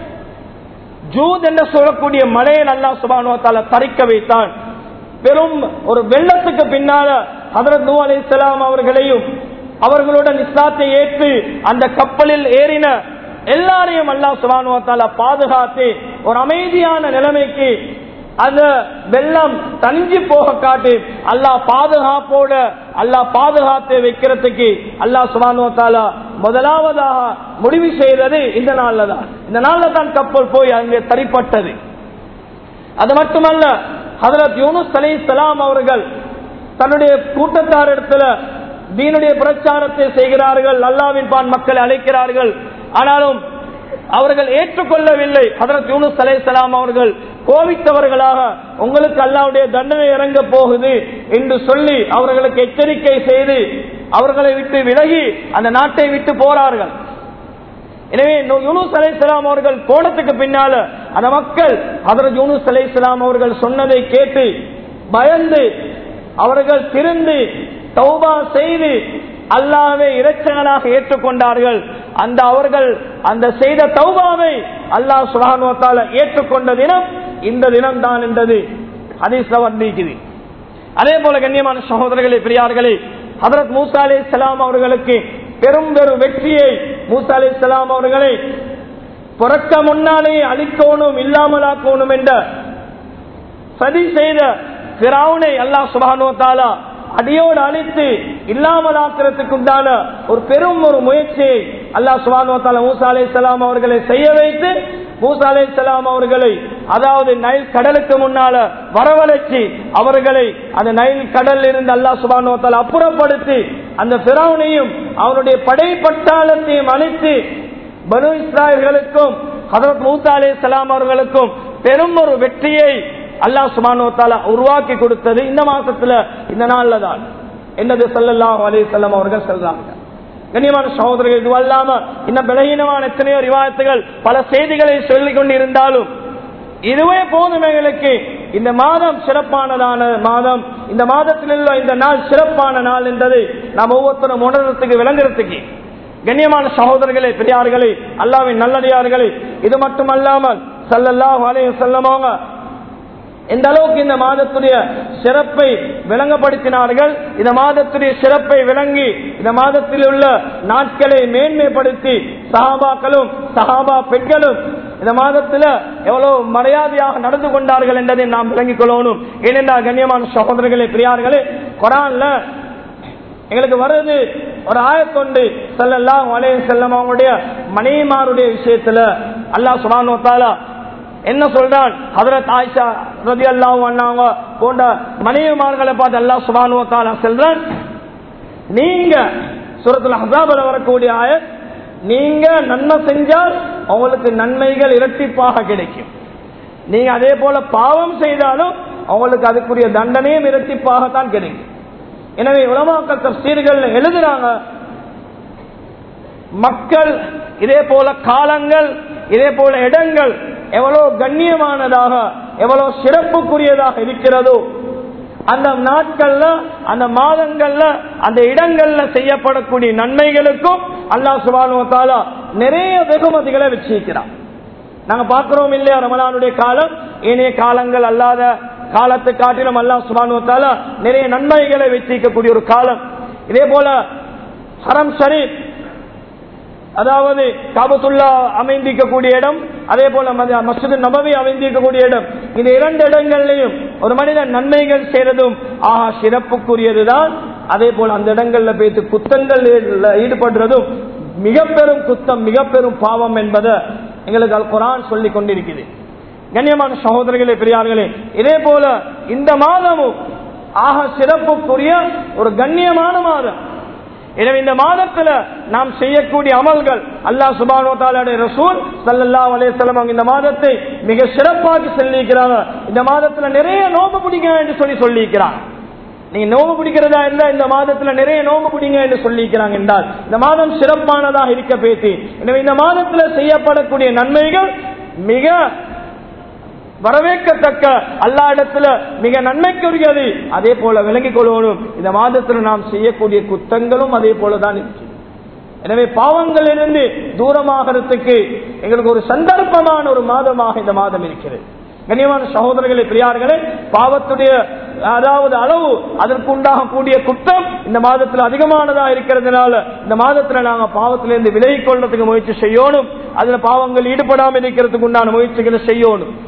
Speaker 1: ஜூத் என்று சொல்லக்கூடிய மலையில் அல்லாஹ் சுபானோ தாலா தரிக்க வைத்தான் பெரும் ஒரு வெள்ளத்துக்கு பின்னால ஹதரத் நூ அலி சலாம் அவர்களையும் அவர்களுடன் இஸ்லாத்தை ஏற்று அந்த கப்பலில் ஏறின எல்லாரையும் அல்லாஹ் சுபானோ தாலா பாதுகாத்து ஒரு அமைதியான நிலைமைக்கு அந்த வெள்ளம் தனிஞ்சு போக காட்டி அல்லாஹ் பாதுகாப்போட அல்லாஹ் பாதுகாத்து வைக்கிறதுக்கு அல்லாஹ் சுபானுவத்தாலா முதலாவதாக முடிவு செய்தது இந்த நாள்ல தான் இந்த நாள்ல தான் கப்பல் போய் அங்கே தரிப்பட்டது அது மட்டுமல்ல ஹதரத் யூனுஸ் அலை சலாம் அவர்கள் தன்னுடைய கூட்டத்தார் இடத்துல தீனுடைய பிரச்சாரத்தை செய்கிறார்கள் அல்லாவின் பான் மக்களை அழைக்கிறார்கள் ஆனாலும் அவர்கள் ஏற்றுக்கொள்ளவில்லை ஹதரத் யூனுஸ் அலை சலாம் அவர்கள் கோவித்தவர்களாக உங்களுக்கு அல்லாவுடைய தண்டனை இறங்க போகுது என்று சொல்லி அவர்களுக்கு எச்சரிக்கை செய்து அவர்களை விட்டு விலகி அந்த நாட்டை விட்டு போறார்கள் எனவே யூனுஸ் அலை அவர்கள் போனதுக்கு பின்னால அந்த மக்கள் ஹதரத் யூனுஸ் அலை அவர்கள் சொன்னதை கேட்டு பயந்து அவர்கள் திருந்து தௌபா செய்து அல்லாவை இரட்சகனாக ஏற்றுக்கொண்டார்கள் அந்த அவர்கள் அந்த செய்த தௌபாவை அல்லாஹ் சுகானுவத்தால ஏற்றுக்கொண்ட தினம் இந்த தினம் தான் என்றது ஹதீஸ்ல வந்திருக்குது அதே போல கண்ணியமான சகோதரர்களே பெரியார்களே ஹதரத் மூசா அலி இஸ்லாம் அவர்களுக்கு பெரும் பெரும் வெற்றியை மூசா அலி இஸ்லாம் அவர்களை பிறக்க முன்னாலே அழிக்கணும் இல்லாமலாக்கணும் என்ற சதி செய்த பிராவுனை அல்லாஹ் சுபானுவத்தாலா அடியோடு அழித்து இல்லாமலாக்கிறதுக்கு உண்டான ஒரு பெரும் ஒரு முயற்சியை அல்லாஹ் சுபானுவத்தாலா மூசா அலி இஸ்லாம் அவர்களை செய்ய வைத்து மூசா அலி இஸ்லாம் அவர்களை அதாவது நைல் கடலுக்கு முன்னால வரவழைச்சு அவர்களை அந்த நைல் கடலில் இருந்து அல்லாஹ் சுபானுவத்தால் அப்புறப்படுத்தி அந்த பிராவுனையும் அவருடைய படை பட்டாளத்தையும் அழித்து பனு இஸ்ராயல்களுக்கும் ஹதரத் மூசா அலி இஸ்லாம் அவர்களுக்கும் பெரும் ஒரு வெற்றியை அல்லாஹ் சுபானுவத்தால உருவாக்கி கொடுத்தது இந்த மாசத்துல இந்த நாள்ல தான் என்னது சல்லல்லாஹ் அலி செல்லம் அவர்கள் சொல்றாங்க கண்ணியமான சகோதரர்கள் இது அல்லாம இன்னும் பலகீனமான எத்தனையோ ரிவாயத்துகள் பல செய்திகளை சொல்லிக் கொண்டிருந்தாலும் இதுவே போதும் எங்களுக்கு இந்த மாதம் சிறப்பானதான மாதம் இந்த மாதத்தில் உள்ள இந்த நாள் சிறப்பான நாள் என்பதை நாம் ஒவ்வொருத்தரும் உணர்றதுக்கு விளங்குறதுக்கு கண்ணியமான சகோதரர்களே பெரியார்களே அல்லாவின் நல்லடியார்களே இது மட்டுமல்லாமல் சல்லல்லாஹு அலைஹி செல்லமாங்க எந்த அளவுக்கு இந்த மாதத்துடைய சிறப்பை விளங்கப்படுத்தினார்கள் இந்த மாதத்துடைய சிறப்பை விளங்கி இந்த மாதத்தில் உள்ள நாட்களை மேன்மைப்படுத்தி சஹாபாக்களும் சஹாபா பெண்களும் இந்த மாதத்துல எவ்வளவு மரியாதையாக நடந்து கொண்டார்கள் என்பதை நாம் விளங்கிக் கொள்ளணும் ஏனென்றால் கண்ணியமான சகோதரர்களே பிரியார்களே குரான்ல எங்களுக்கு வருது ஒரு ஆயத்தொண்டு செல்லலாம் வளைய செல்லம் அவங்களுடைய மனைவிமாருடைய விஷயத்துல அல்லாஹ் சுபானோ தாலா என்ன சொல்றான் ஹதரத் ஆயிஷா ரதி அல்லாவும் அண்ணாங்க போன்ற மனைவிமார்களை பார்த்து அல்லா சுபானுவத்தால செல்றான் நீங்க சுரத்துல ஹசாபல வரக்கூடிய ஆய நீங்க நன்மை செஞ்சால் அவங்களுக்கு நன்மைகள் இரட்டிப்பாக கிடைக்கும் நீங்க அதே போல பாவம் செய்தாலும் அவங்களுக்கு அதுக்குரிய தண்டனையும் இரட்டிப்பாகத்தான் கிடைக்கும் எனவே உலமாக்கல் தப்சீர்கள் எழுதுறாங்க மக்கள் இதே போல காலங்கள் இதே போல இடங்கள் எவ்வளவு கண்ணியமானதாக எவ்வளவு சிறப்புக்குரியதாக இருக்கிறதோ அந்த நாட்கள்ல அந்த மாதங்கள்ல அந்த இடங்கள்ல செய்யப்படக்கூடிய நன்மைகளுக்கும் அல்லா சுபானுவத்தாலா நிறைய வெகுமதிகளை வச்சிருக்கிறான் நாங்க பார்க்கிறோம் இல்லையா ரமலானுடைய காலம் ஏனைய காலங்கள் அல்லாத காலத்தை காட்டிலும் அல்லா சுபானுவத்தாலா நிறைய நன்மைகளை வச்சிருக்கக்கூடிய ஒரு காலம் இதே போல ஹரம் ஷரீப் அதாவது காபத்துல்லா அமைந்திருக்கக்கூடிய இடம் அதே போல மசூது நபவி அமைந்திருக்கக்கூடிய இடம் இந்த இரண்டு இடங்கள்லையும் ஒரு மனிதன் நன்மைகள் செய்யறதும் ஆஹா சிறப்புக்குரியதுதான் அதே போல அந்த இடங்கள்ல பேசி குத்தங்கள் ஈடுபடுறதும் மிக பெரும் குத்தம் மிக பெரும் பாவம் என்பதை எங்களுக்கு அல் குரான் சொல்லி கொண்டிருக்குது கண்ணியமான சகோதரர்களே பெரியார்களே இதே போல இந்த மாதமும் ஆக சிறப்புக்குரிய ஒரு கண்ணியமான மாதம் எனவே இந்த மாதத்துல நாம் செய்யக்கூடிய அமல்கள் அல்லாஹ் சுபானோ தாலுடைய ரசூல் சல்லல்லா அலையம் இந்த மாதத்தை மிக சிறப்பாக சொல்லியிருக்கிறாங்க இந்த மாதத்துல நிறைய நோம்பு பிடிக்க என்று சொல்லி சொல்லியிருக்கிறாங்க நீங்க நோம்பு பிடிக்கிறதா இருந்தா இந்த மாதத்துல நிறைய நோம்பு பிடிங்க என்று சொல்லியிருக்கிறாங்க என்றால் இந்த மாதம் சிறப்பானதாக இருக்க பேசி எனவே இந்த மாதத்துல செய்யப்படக்கூடிய நன்மைகள் மிக வரவேற்கத்தக்க அல்லா இடத்துல மிக நன்மைக்குரியது அதே போல விளங்கிக் கொள்ளணும் இந்த மாதத்தில் நாம் செய்யக்கூடிய குத்தங்களும் அதே போலதான் இருக்கு எனவே பாவங்களிலிருந்து தூரமாகிறதுக்கு எங்களுக்கு ஒரு சந்தர்ப்பமான ஒரு மாதமாக இந்த மாதம் இருக்கிறது கண்ணியமான சகோதரர்களே பிரியார்களே பாவத்துடைய அதாவது அளவு அதற்கு உண்டாகக்கூடிய குற்றம் இந்த மாதத்தில் அதிகமானதா இருக்கிறதுனால இந்த மாதத்துல நாங்க பாவத்திலிருந்து விலகிக் கொள்றதுக்கு முயற்சி செய்யணும் அதுல பாவங்கள் ஈடுபடாமல் இருக்கிறதுக்கு உண்டான முயற்சிகளை செய்யணும்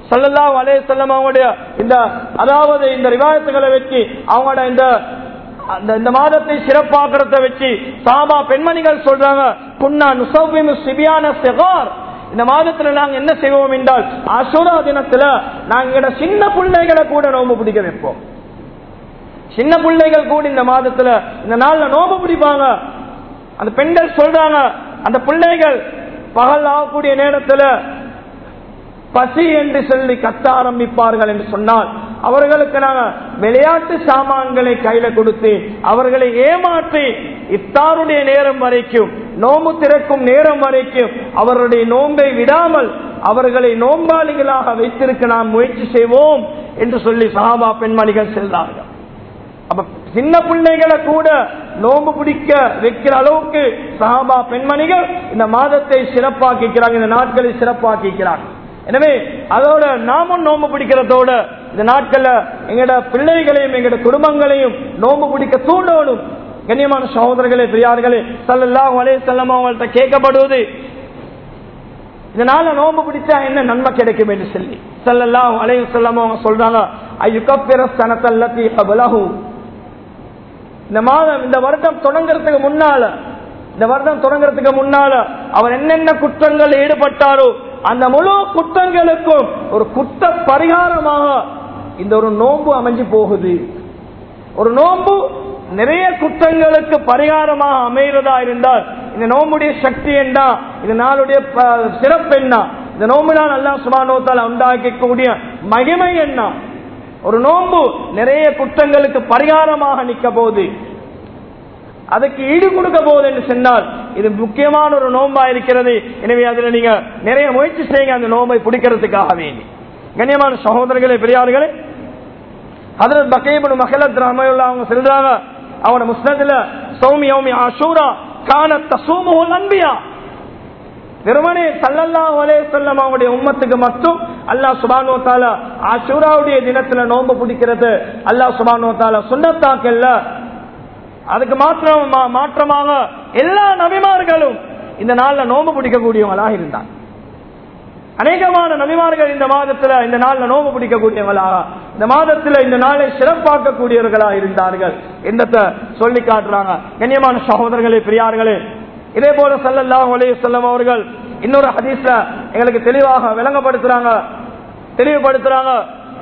Speaker 1: சல்லல்லாஹு அலைஹி வஸல்லம் அவங்களுடைய இந்த அதாவது இந்த ரிவாயத்துகளை வச்சு அவங்களோட இந்த அந்த இந்த மாதத்தை சிறப்பாக்குறத வச்சு சாபா பெண்மணிகள் சொல்றாங்க குன்னா நுசவ்விமு சிபியான சிகார் இந்த மாதத்துல நாங்க என்ன செய்வோம் என்றால் அசுரா தினத்துல நாங்க எங்கட சின்ன பிள்ளைகளை கூட நோம்பு பிடிக்க வைப்போம் சின்ன பிள்ளைகள் கூட இந்த மாதத்துல இந்த நாள்ல நோம்பு பிடிப்பாங்க அந்த பெண்கள் சொல்றாங்க அந்த பிள்ளைகள் பகல் ஆகக்கூடிய நேரத்துல பசி என்று சொல்லி கத்த ஆரம்பிப்பார்கள் என்று சொன்னால் அவர்களுக்கு நாங்க விளையாட்டு சாமான்களை கையில கொடுத்து அவர்களை ஏமாற்றி இத்தாருடைய நேரம் வரைக்கும் நோம்பு திறக்கும் நேரம் வரைக்கும் அவருடைய நோன்பை விடாமல் அவர்களை நோம்பாளிகளாக வைத்திருக்க நாம் முயற்சி செய்வோம் என்று சொல்லி சஹாபா பெண்மணிகள் செல்றார்கள் அப்ப சின்ன பிள்ளைகளை கூட நோம்பு பிடிக்க வைக்கிற அளவுக்கு சஹாபா பெண்மணிகள் இந்த மாதத்தை சிறப்பாக்கிக்கிறாங்க இந்த நாட்களை சிறப்பாக்கிக்கிறாங்க எனவே அதோட நாமும் நோம்பு பிடிக்கிறதோட இந்த நாட்கள்ல எங்கட பிள்ளைகளையும் எங்கட குடும்பங்களையும் நோம்பு பிடிக்க தூண்டோடும் கண்ணியமான சகோதரர்களே பெரியார்களே சல்லல்லாஹு அலைஹி வஸல்லம் அவங்கள்ட்ட கேட்கப்படுவது இதனால நோம்பு பிடிச்சா என்ன நன்மை கிடைக்கும் என்று சொல்லி சல்லல்லாஹு அலைஹி வஸல்லம் அவங்க சொல்றாங்க ஐயுகப்பிர சனத்தல்லத்தி அபலஹு இந்த மாதம் இந்த வருடம் தொடங்குறதுக்கு முன்னால இந்த வருடம் தொடங்குறதுக்கு முன்னால அவர் என்னென்ன குற்றங்கள் ஈடுபட்டாரோ அந்த முழு குற்றங்களுக்கும் ஒரு குற்ற பரிகாரமாக இந்த ஒரு நோன்பு அமைஞ்சு போகுது ஒரு நோன்பு நிறைய குற்றங்களுக்கு பரிகாரமாக அமைகிறதா இருந்தால் இந்த நோம்புடைய சக்தி என்ன இந்த நாளுடைய ப- சிறப்பு என்ன இந்த நோம்பு நாள் அல்லா சுபானோத்தால் உண்டாக்கக்கூடிய மகிமை என்ன ஒரு நோன்பு நிறைய குற்றங்களுக்கு பரிகாரமாக நிற்க போகுது அதுக்கு ஈடு கொடுக்க போகுது என்று சொன்னால் இது முக்கியமான ஒரு நோன்பா இருக்கிறது எனவே அதுல நீங்க நிறைய முயற்சி செய்யுங்க அந்த நோன்பை பிடிக்கிறதுக்காக வேண்டி கண்ணியமான சகோதரர்களே பெரியார்களே ஹதரத் பக்கீபன் மகளத் ரஹமயுல்லா அவங்க சொல்றாங்க அவன முஸ்னதுல சௌமி யௌமி ஆஷூரா கான தசூமுல் அன்பியா வெறுமனே சல்லல்லாஹு அலைஹி வஸல்லம் அவங்களுடைய உம்மத்துக்கு மட்டும் அல்லாஹ் சுப்ஹானஹு வ தஆலா ஆஷூராவுடைய தினத்துல நோன்பு பிடிக்கிறது அல்லாஹ் சுப்ஹானஹு வ தஆலா சுன்னத்தாக்கல்ல அதுக்கு மாத்திரம் மா- மாற்றமாக எல்லா நபிமார்களும் இந்த நாள்ல நோன்பு பிடிக்கக்கூடியவங்களாக இருந்தாங்க அநேகமான நபிமார்கள் இந்த மாதத்துல இந்த நாள்ல நோம்பு பிடிக்கக்கூடியவங்களாக இந்த மாதத்துல இந்த நாளை சிறப்பாக்கக்கூடியவர்களாக இருந்தார்கள் என்னத்தை சொல்லி காட்டுறாங்க கண்ணியமான சகோதரர்களே பெரியார்களே இதே போல சல்லல்லாஹு அலைஹி வஸல்லம் அவர்கள் இன்னொரு ஹதீஸ்ல எங்களுக்கு தெளிவாக விளங்கப்படுத்துறாங்க தெளிவுபடுத்துறாங்க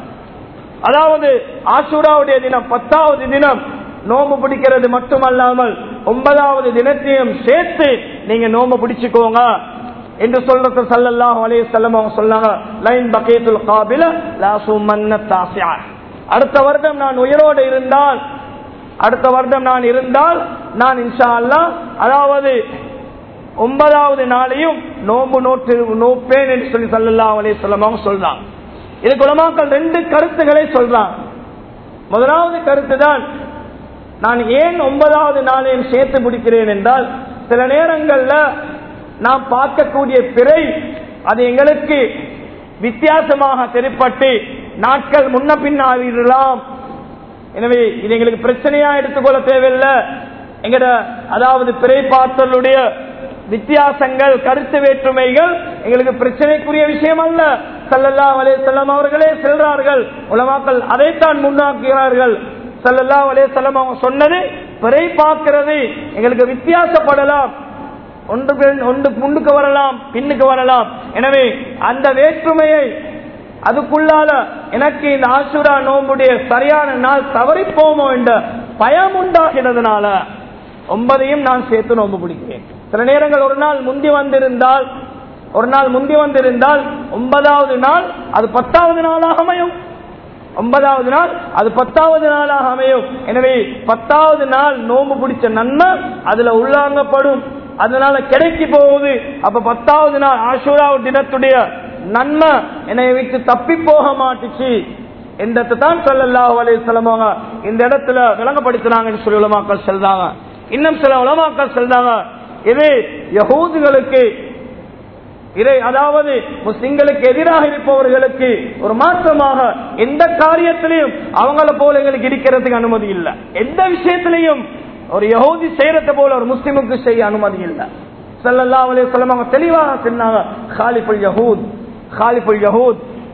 Speaker 1: அதாவது ஆசூராவுடைய தினம் பத்தாவது தினம் நோம்பு பிடிக்கிறது மட்டுமல்லாமல் ஒன்பதாவது தினத்தையும் சேர்த்து நீங்க நோம்பு பிடிச்சுக்கோங்க என்று சொல்றது சல்லல்லாஹு அலைஹி வஸல்லம் அவங்க சொன்னாங்க லைன் பகீத்துல் காபில லா சுமன்ன தாசியா அடுத்த வருடம் நான் உயிரோடு இருந்தால் அடுத்த வருடம் நான் இருந்தால் நான் இன்ஷா அல்லாஹ் அதாவது ஒன்பதாவது நாளையும் நோம்பு நோட்டு நோப்பேன் என்று சொல்லி சல்லல்லாஹு அலைஹி வஸல்லம் அவங்க சொல்றாங்க இதுக்கு உலமாக்கள் ரெண்டு கருத்துக்களை சொல்றாங்க முதலாவது கருத்து தான் நான் ஏன் ஒன்பதாவது நாளையும் சேர்த்து பிடிக்கிறேன் என்றால் சில நேரங்கள்ல நாம் பார்க்கக்கூடிய பிறை அது எங்களுக்கு வித்தியாசமாக தெரிப்பட்டு நாட்கள் முன்ன பின் ஆகிடலாம் எனவே இது எங்களுக்கு பிரச்சனையா எடுத்துக்கொள்ள தேவையில்லை எங்கட அதாவது பிறை பார்த்தலுடைய வித்தியாசங்கள் கருத்து வேற்றுமைகள் எங்களுக்கு பிரச்சனைக்குரிய விஷயம் அல்ல சல்லல்லா அலே செல்லம் அவர்களே செல்றார்கள் உலமாக்கள் அதைத்தான் முன்னாக்குகிறார்கள் சல்லல்லா அலே செல்லம் அவங்க சொன்னது பிறை பார்க்கிறது எங்களுக்கு வித்தியாசப்படலாம் ஒன்று பின்- ஒன்று முன்னுக்கு வரலாம் பின்னுக்கு வரலாம் எனவே அந்த வேற்றுமையை அதுக்குள்ளால எனக்கு இந்த ஆசுரா நோம்புடைய சரியான நாள் தவறி போமோ என்ற பயம் உண்டாகிறதுனால ஒன்பதையும் நான் சேர்த்து நோம்பு பிடிக்கிறேன் சில நேரங்கள் ஒரு நாள் முந்தி வந்திருந்தால் ஒரு நாள் முந்தி வந்திருந்தால் ஒன்பதாவது நாள் அது பத்தாவது நாளாக அமையும் ஒன்பதாவது நாள் அது பத்தாவது நாளாக அமையும் எனவே பத்தாவது நாள் நோம்பு பிடிச்ச நன்மை அதுல உள்ளாங்கப்படும் அதனால கிடைக்கி போகுது அப்ப பத்தாவது நாள் ஆசூரா தினத்துடைய நன்மை என்னை விட்டு தப்பி போக மாட்டுச்சு இந்த தான் சொல்லல்லாஹு அலைஹி வஸல்லம் அவங்க இந்த இடத்துல விளங்கப்படுத்தினாங்கன்னு சொல்லி உலமாக்கள் சொல்றாங்க இன்னும் சில உலமாக்கள் சொல்றாங்க இது யகூதுகளுக்கு இதை அதாவது முஸ்லிம்களுக்கு எதிராக இருப்பவர்களுக்கு ஒரு மாற்றமாக எந்த காரியத்திலையும் அவங்கள போல எங்களுக்கு இருக்கிறதுக்கு அனுமதி இல்லை எந்த விஷயத்திலையும் ஒரு யகூதி செய்யறத போல ஒரு முஸ்லிமுக்கு செய்ய அனுமதி இல்லை ஸல்லல்லாஹு அலைஹி வஸல்லம் அவங்க தெளிவாக சொன்னாங்க காலிஃபுல் யஹூத் காலிஃபுல் யஹூத்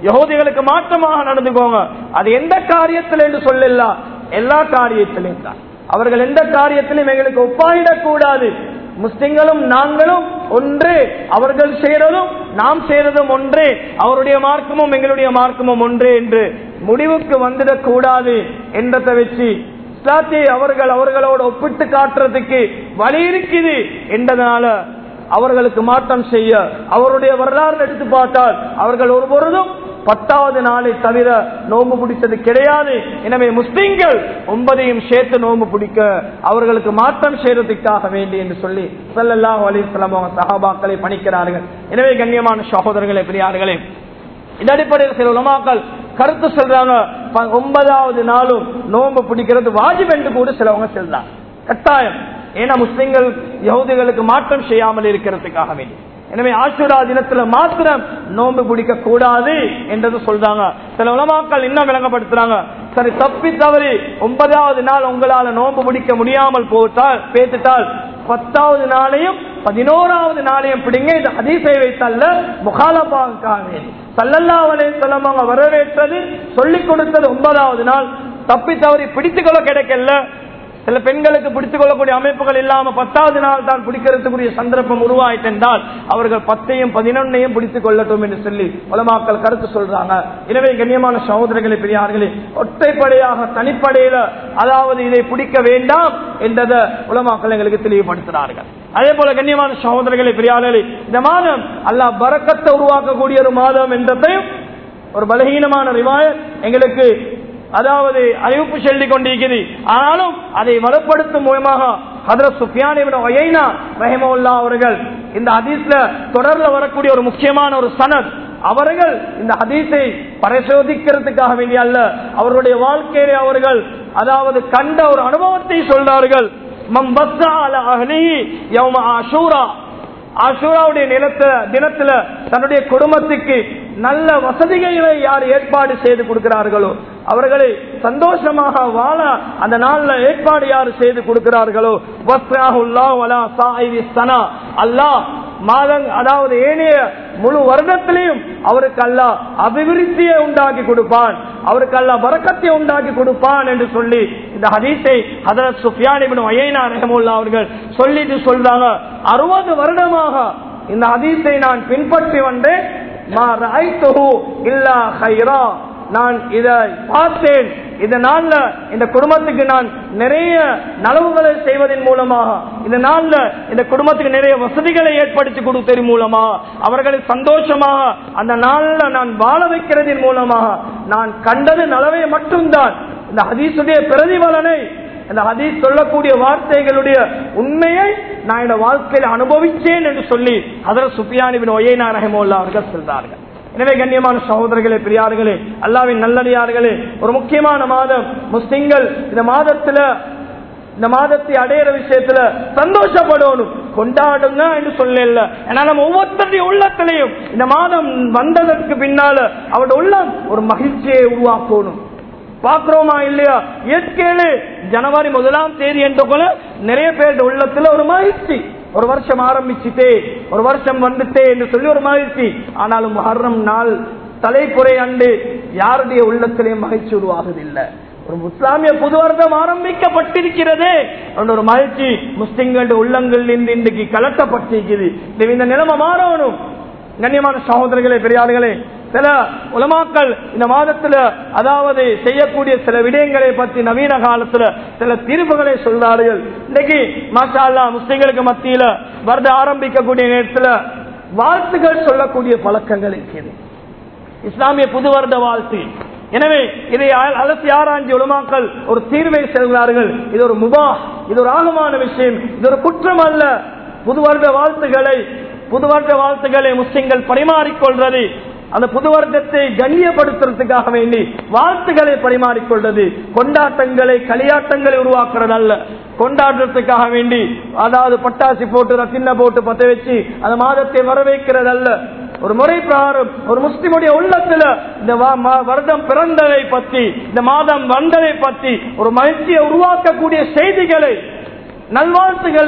Speaker 1: யகோதிகளுக்கு மாற்றமாக நடந்துக்கோங்க அது எந்த காரியத்தில் என்று சொல்லல எல்லா காரியத்திலையும் தான் அவர்கள் எந்த காரியத்திலும் எங்களுக்கு ஒப்பாயிடக் கூடாது முஸ்லிம்களும் நாங்களும் ஒன்று அவர்கள் செய்யறதும் நாம் செய்யறதும் ஒன்றே அவருடைய மார்க்கமும் எங்களுடைய மார்க்கமும் ஒன்றே என்று முடிவுக்கு வந்துடக் கூடாது என்றதை வச்சு இஸ்லாத்தை அவர்கள் அவர்களோடு ஒப்பிட்டு காட்டுறதுக்கு வழி இருக்குது என்றதுனால அவர்களுக்கு மாற்றம் செய்ய அவருடைய வரலாறு எடுத்து பார்த்தால் அவர்கள் ஒரு பொழுதும் பத்தாவது நாளை தவிர நோன்பு பிடித்தது கிடையாது எனவே முஸ்லிம்கள் ஒன்பதையும் சேர்த்து நோன்பு பிடிக்க அவர்களுக்கு மாற்றம் செய்யறதுக்காக வேண்டி என்று சொல்லி சல்லல்லாஹு அலிஸ்லாம் அவங்க சஹாபாக்களை பணிக்கிறார்கள் எனவே கண்ணியமான சகோதரர்களே பெரியார்களே இந்த அடிப்படையில் சில உலமாக்கள் கருத்து சொல்றாங்க ப- ஒன்பதாவது நாளும் நோன்பு பிடிக்கிறது வாஜிப் என்று கூட சிலவங்க சொல்றாங்க கட்டாயம் ஏன்னா முஸ்லிம்கள் யகுதிகளுக்கு மாற்றம் செய்யாமல் இருக்கிறதுக்காக வேண்டி எனவே ஆசுரா தினத்துல மாத்திரம் நோன்பு பிடிக்க கூடாது என்றது சொல்றாங்க சில உலமாக்கள் இன்னும் விளங்கப்படுத்துறாங்க சரி தப்பி தவறி ஒன்பதாவது நாள் உங்களால நோன்பு பிடிக்க முடியாமல் போட்டால் பேத்துட்டால் பத்தாவது நாளையும் பதினோராவது நாளையும் பிடிங்க இது அதிசை வைத்தல்ல முகாலபாவுக்காக வேண்டி சல்லல்லா அலையம் அவங்க வரவேற்றது சொல்லிக் கொடுத்தது ஒன்பதாவது நாள் தப்பி தவறி பிடித்துக் கொள்ள கிடைக்கல சில பெண்களுக்கு பிடித்துக் கொள்ளக்கூடிய அமைப்புகள் இல்லாம பத்தாவது நாள் தான் பிடிக்கிறதுக்குரிய சந்தர்ப்பம் உருவாயிட்டென்றால் அவர்கள் பத்தையும் பதினொன்னையும் பிடித்துக் கொள்ளட்டும் என்று சொல்லி உலமாக்கள் கருத்து சொல்றாங்க எனவே கண்ணியமான சகோதரர்களே பெரியார்களே ஒற்றைப்படையாக தனிப்படையில அதாவது இதை பிடிக்க வேண்டாம் என்றதை உலமாக்கள் எங்களுக்கு தெளிவுபடுத்துகிறார்கள் அதே போல கண்ணியமான சகோதரர்களே பெரியார்களே இந்த மாதம் அல்லாஹ் பறக்கத்தை உருவாக்கக்கூடிய ஒரு மாதம் என்றதையும் ஒரு பலகீனமான ரிவாயத் எங்களுக்கு அதாவது அறிவிப்பு சொல்லிக் கொண்டிருக்கிறது ஆனாலும் அதை வலுப்படுத்தும் மூலமாக ஹதரத் சுஃபியான் இப்னு ஒயைனா ரஹிமவுல்லா அவர்கள் இந்த ஹதீஸ்ல தொடர்ல வரக்கூடிய ஒரு முக்கியமான ஒரு சனத் அவர்கள் இந்த ஹதீஸை பரிசோதிக்கிறதுக்காக வேண்டிய அல்ல அவருடைய வாழ்க்கையிலே அவர்கள் அதாவது கண்ட ஒரு அனுபவத்தை சொல்றார்கள் மம் பஸ்ஸா அலா அஹ்லிஹி யௌம ஆஷூரா ஆஷூராவுடைய நிலத்துல தினத்துல தன்னுடைய குடும்பத்துக்கு நல்ல வசதிகளை யார் ஏற்பாடு செய்து கொடுக்கிறார்களோ அவர்களை சந்தோஷமாக வாழ அந்த நாள்ல ஏற்பாடு யார் செய்து கொடுக்கிறார்களோ வஸ்ராஹுல்லா வலா சாயிரி சனா அல்லாஹ் மாதம் அதாவது ஏனைய முழு வருடத்திலையும் அவருக்கு அல்லா அபிவிருத்தியை உண்டாக்கி கொடுப்பான் அவருக்கு அல்லா வரக்கத்தை உண்டாக்கி கொடுப்பான் என்று சொல்லி இந்த ஹதீஸை ஹதரத் சுஃபியான் இப்னு அய்யனா ரஹமுல்லா அவர்கள் சொல்லிட்டு சொல்றாங்க அறுபது வருடமாக இந்த ஹதீஸை நான் பின்பற்றி வந்தேன் மா ரஅய்துஹு இல்லா கைரா நான் இதை பார்த்தேன் இதனால இந்த குடும்பத்துக்கு நான் நிறைய நலவுகளை செய்வதன் மூலமாக இந்த நாள்ல இந்த குடும்பத்துக்கு நிறைய வசதிகளை ஏற்படுத்தி கொடுத்ததன் மூலமாக அவர்களை சந்தோஷமாக அந்த நாள்ல நான் வாழ வைக்கிறதன் மூலமாக நான் கண்டது நலவை மட்டும்தான் இந்த ஹதீசுடைய பிரதிபலனை இந்த ஹதீஸ் சொல்லக்கூடிய வார்த்தைகளுடைய உண்மையை நான் இந்த வாழ்க்கையில் அனுபவிச்சேன் என்று சொல்லி அதர் சுப்பியானிபின் ஒய்யனா ரஹமோல்லா அவர்கள் சொல்றார்கள் எனவே கண்ணியமான சகோதரர்களே பெரியார்களே அல்லாவின் நல்லடியார்களே ஒரு முக்கியமான மாதம் முஸ்லிம்கள் இந்த மாதத்துல இந்த மாதத்தை அடையிற விஷயத்துல சந்தோஷப்படணும் கொண்டாடுங்க என்று சொல்லல ஏன்னா நம்ம ஒவ்வொருத்தருடைய உள்ளத்திலையும் இந்த மாதம் வந்ததற்கு பின்னால அவருடைய உள்ளம் ஒரு மகிழ்ச்சியை உருவாக்கணும் பாக்குறோமா இல்லையா இயற்கையிலே ஜனவரி முதலாம் தேதி என்ற போல நிறைய பேருடைய உள்ளத்துல ஒரு மகிழ்ச்சி ஒரு வருஷம் ஆரம்பிச்சுட்டே ஒரு வருஷம் வந்துட்டே என்று சொல்லி ஒரு மகிழ்ச்சி ஆனாலும் மகரம் நாள் தலைப்புறை அண்டு யாருடைய உள்ளத்திலேயும் மகிழ்ச்சி உருவாகுதில்லை ஒரு இஸ்லாமிய புது வருடம் ஆரம்பிக்கப்பட்டிருக்கிறதே என்ற ஒரு மகிழ்ச்சி முஸ்லிம்களுடைய உள்ளங்கள் இன்றைக்கு கலட்டப்பட்டிருக்குது இந்த நிலைமை மாறணும் கண்ணியமான சகோதரர்களே பெரியார்களே சில உலமாக்கள் இந்த மாதத்துல அதாவது செய்யக்கூடிய சில விடயங்களை பற்றி நவீன காலத்துல சில தீர்வுகளை சொல்றார்கள் இன்னைக்கு மாஷா அல்லா முஸ்லிம்களுக்கு மத்தியில வருட ஆரம்பிக்கக்கூடிய நேரத்துல வாழ்த்துகள் சொல்லக்கூடிய பழக்கங்கள் இருக்கிறது இஸ்லாமிய புது வருட வாழ்த்து எனவே இதை அ- அலசி ஆராய்ச்சி உலமாக்கள் ஒரு தீர்வை செல்கிறார்கள் இது ஒரு முபா இது ஒரு ஆகமான விஷயம் இது ஒரு குற்றம் அல்ல புது வருட வாழ்த்துக்களை புது வருட வாழ்த்துக்களை முஸ்லிம்கள் பரிமாறிக்கொள்றது அந்த புது வருடத்தை கண்ணியப்படுத்துறதுக்காக வேண்டி வாழ்த்துக்களை பரிமாறிக்கொள்றது கொண்டாட்டங்களை களியாட்டங்களை உருவாக்குறது அல்ல கொண்டாடுறதுக்காக வேண்டி அதாவது பட்டாசு போட்டு ரத்தின போட்டு பத்த வச்சு அந்த மாதத்தை வரவேற்கிறது அல்ல ஒரு முறை பிரகாரம் ஒரு முஸ்லிமுடைய உள்ளத்துல இந்த வா- ம- வருடம் பிறந்ததை பற்றி இந்த மாதம் வந்ததை பற்றி ஒரு மகிழ்ச்சியை உருவாக்கக்கூடிய செய்திகளை நல்வாழ்த்துகளை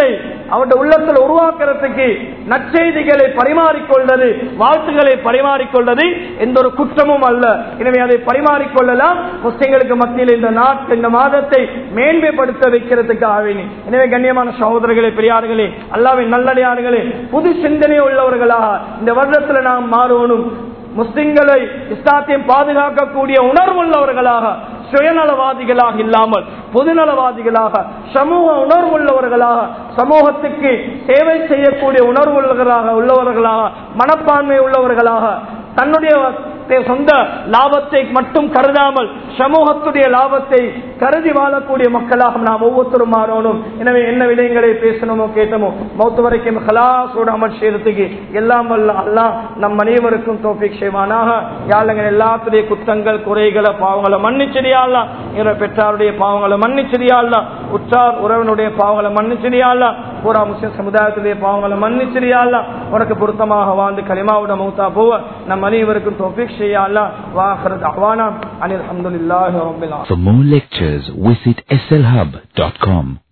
Speaker 1: அவருடைய உள்ளத்தில் உருவாக்குறதுக்கு நற்செய்திகளை பரிமாறிக்கொள்வது வாழ்த்துக்களை பரிமாறிக்கொள்வது எந்த ஒரு குற்றமும் அல்ல எனவே அதை பரிமாறிக்கொள்ளலாம் முஸ்லிம்களுக்கு மத்தியில் இந்த நாட்டு இந்த மாதத்தை மேன்மைப்படுத்த வைக்கிறதுக்காக வேண்டி. எனவே கண்ணியமான சகோதரர்களே பெரியார்களே அல்லாவின் நல்லடியார்களே புது சிந்தனை உள்ளவர்களாக இந்த வருடத்துல நாம் மாறணும் முஸ்லிம்களை இஸ்லாத்தையும் பாதுகாக்கக்கூடிய உணர்வுள்ளவர்களாக சுயநலவாதிகளாக இல்லாமல் பொதுநலவாதிகளாக சமூக உணர்வுள்ளவர்களாக சமூகத்துக்கு சேவை செய்யக்கூடிய உணர்வுள்ளவர்களாக உள்ளவர்களாக மனப்பான்மை உள்ளவர்களாக தன்னுடைய சொந்த லாபத்தை மட்டும் கருதாமல் சமூகத்துடைய லாபத்தை கருதி வாழக்கூடிய மக்களாக நாம் ஒவ்வொருத்தரும் மாறணும் எனவே என்ன விடயங்களை பேசணுமோ கேட்டமோ மௌத்து வரைக்கும் ஹலாசோட அமல் செய்யறதுக்கு எல்லாம் வல்ல அல்லாஹ் நம் அனைவருக்கும் தோப்பிக் செய்வானாக யாழ்கள் எல்லாத்துடைய குத்தங்கள் குறைகளை பாவங்களை மன்னிச்சரியாளா என்ற பெற்றாருடைய பாவங்களை மன்னிச்சரியாளா உற்றார் உறவனுடைய பாவங்களை மன்னிச்சரியாளா பூரா முஸ்லிம் சமுதாயத்துடைய பாவங்களை மன்னிச்சரியாளா உனக்கு பொருத்தமாக வாழ்ந்து கலிமாவோட மௌத்தா போவ நம் அனைவருக்கும் தோப்பிக் செய்யாளா வாஹரத் அவானா அனில் அஹமதுல்லாஹி ரபில்
Speaker 2: For more lectures, visit slhub.com.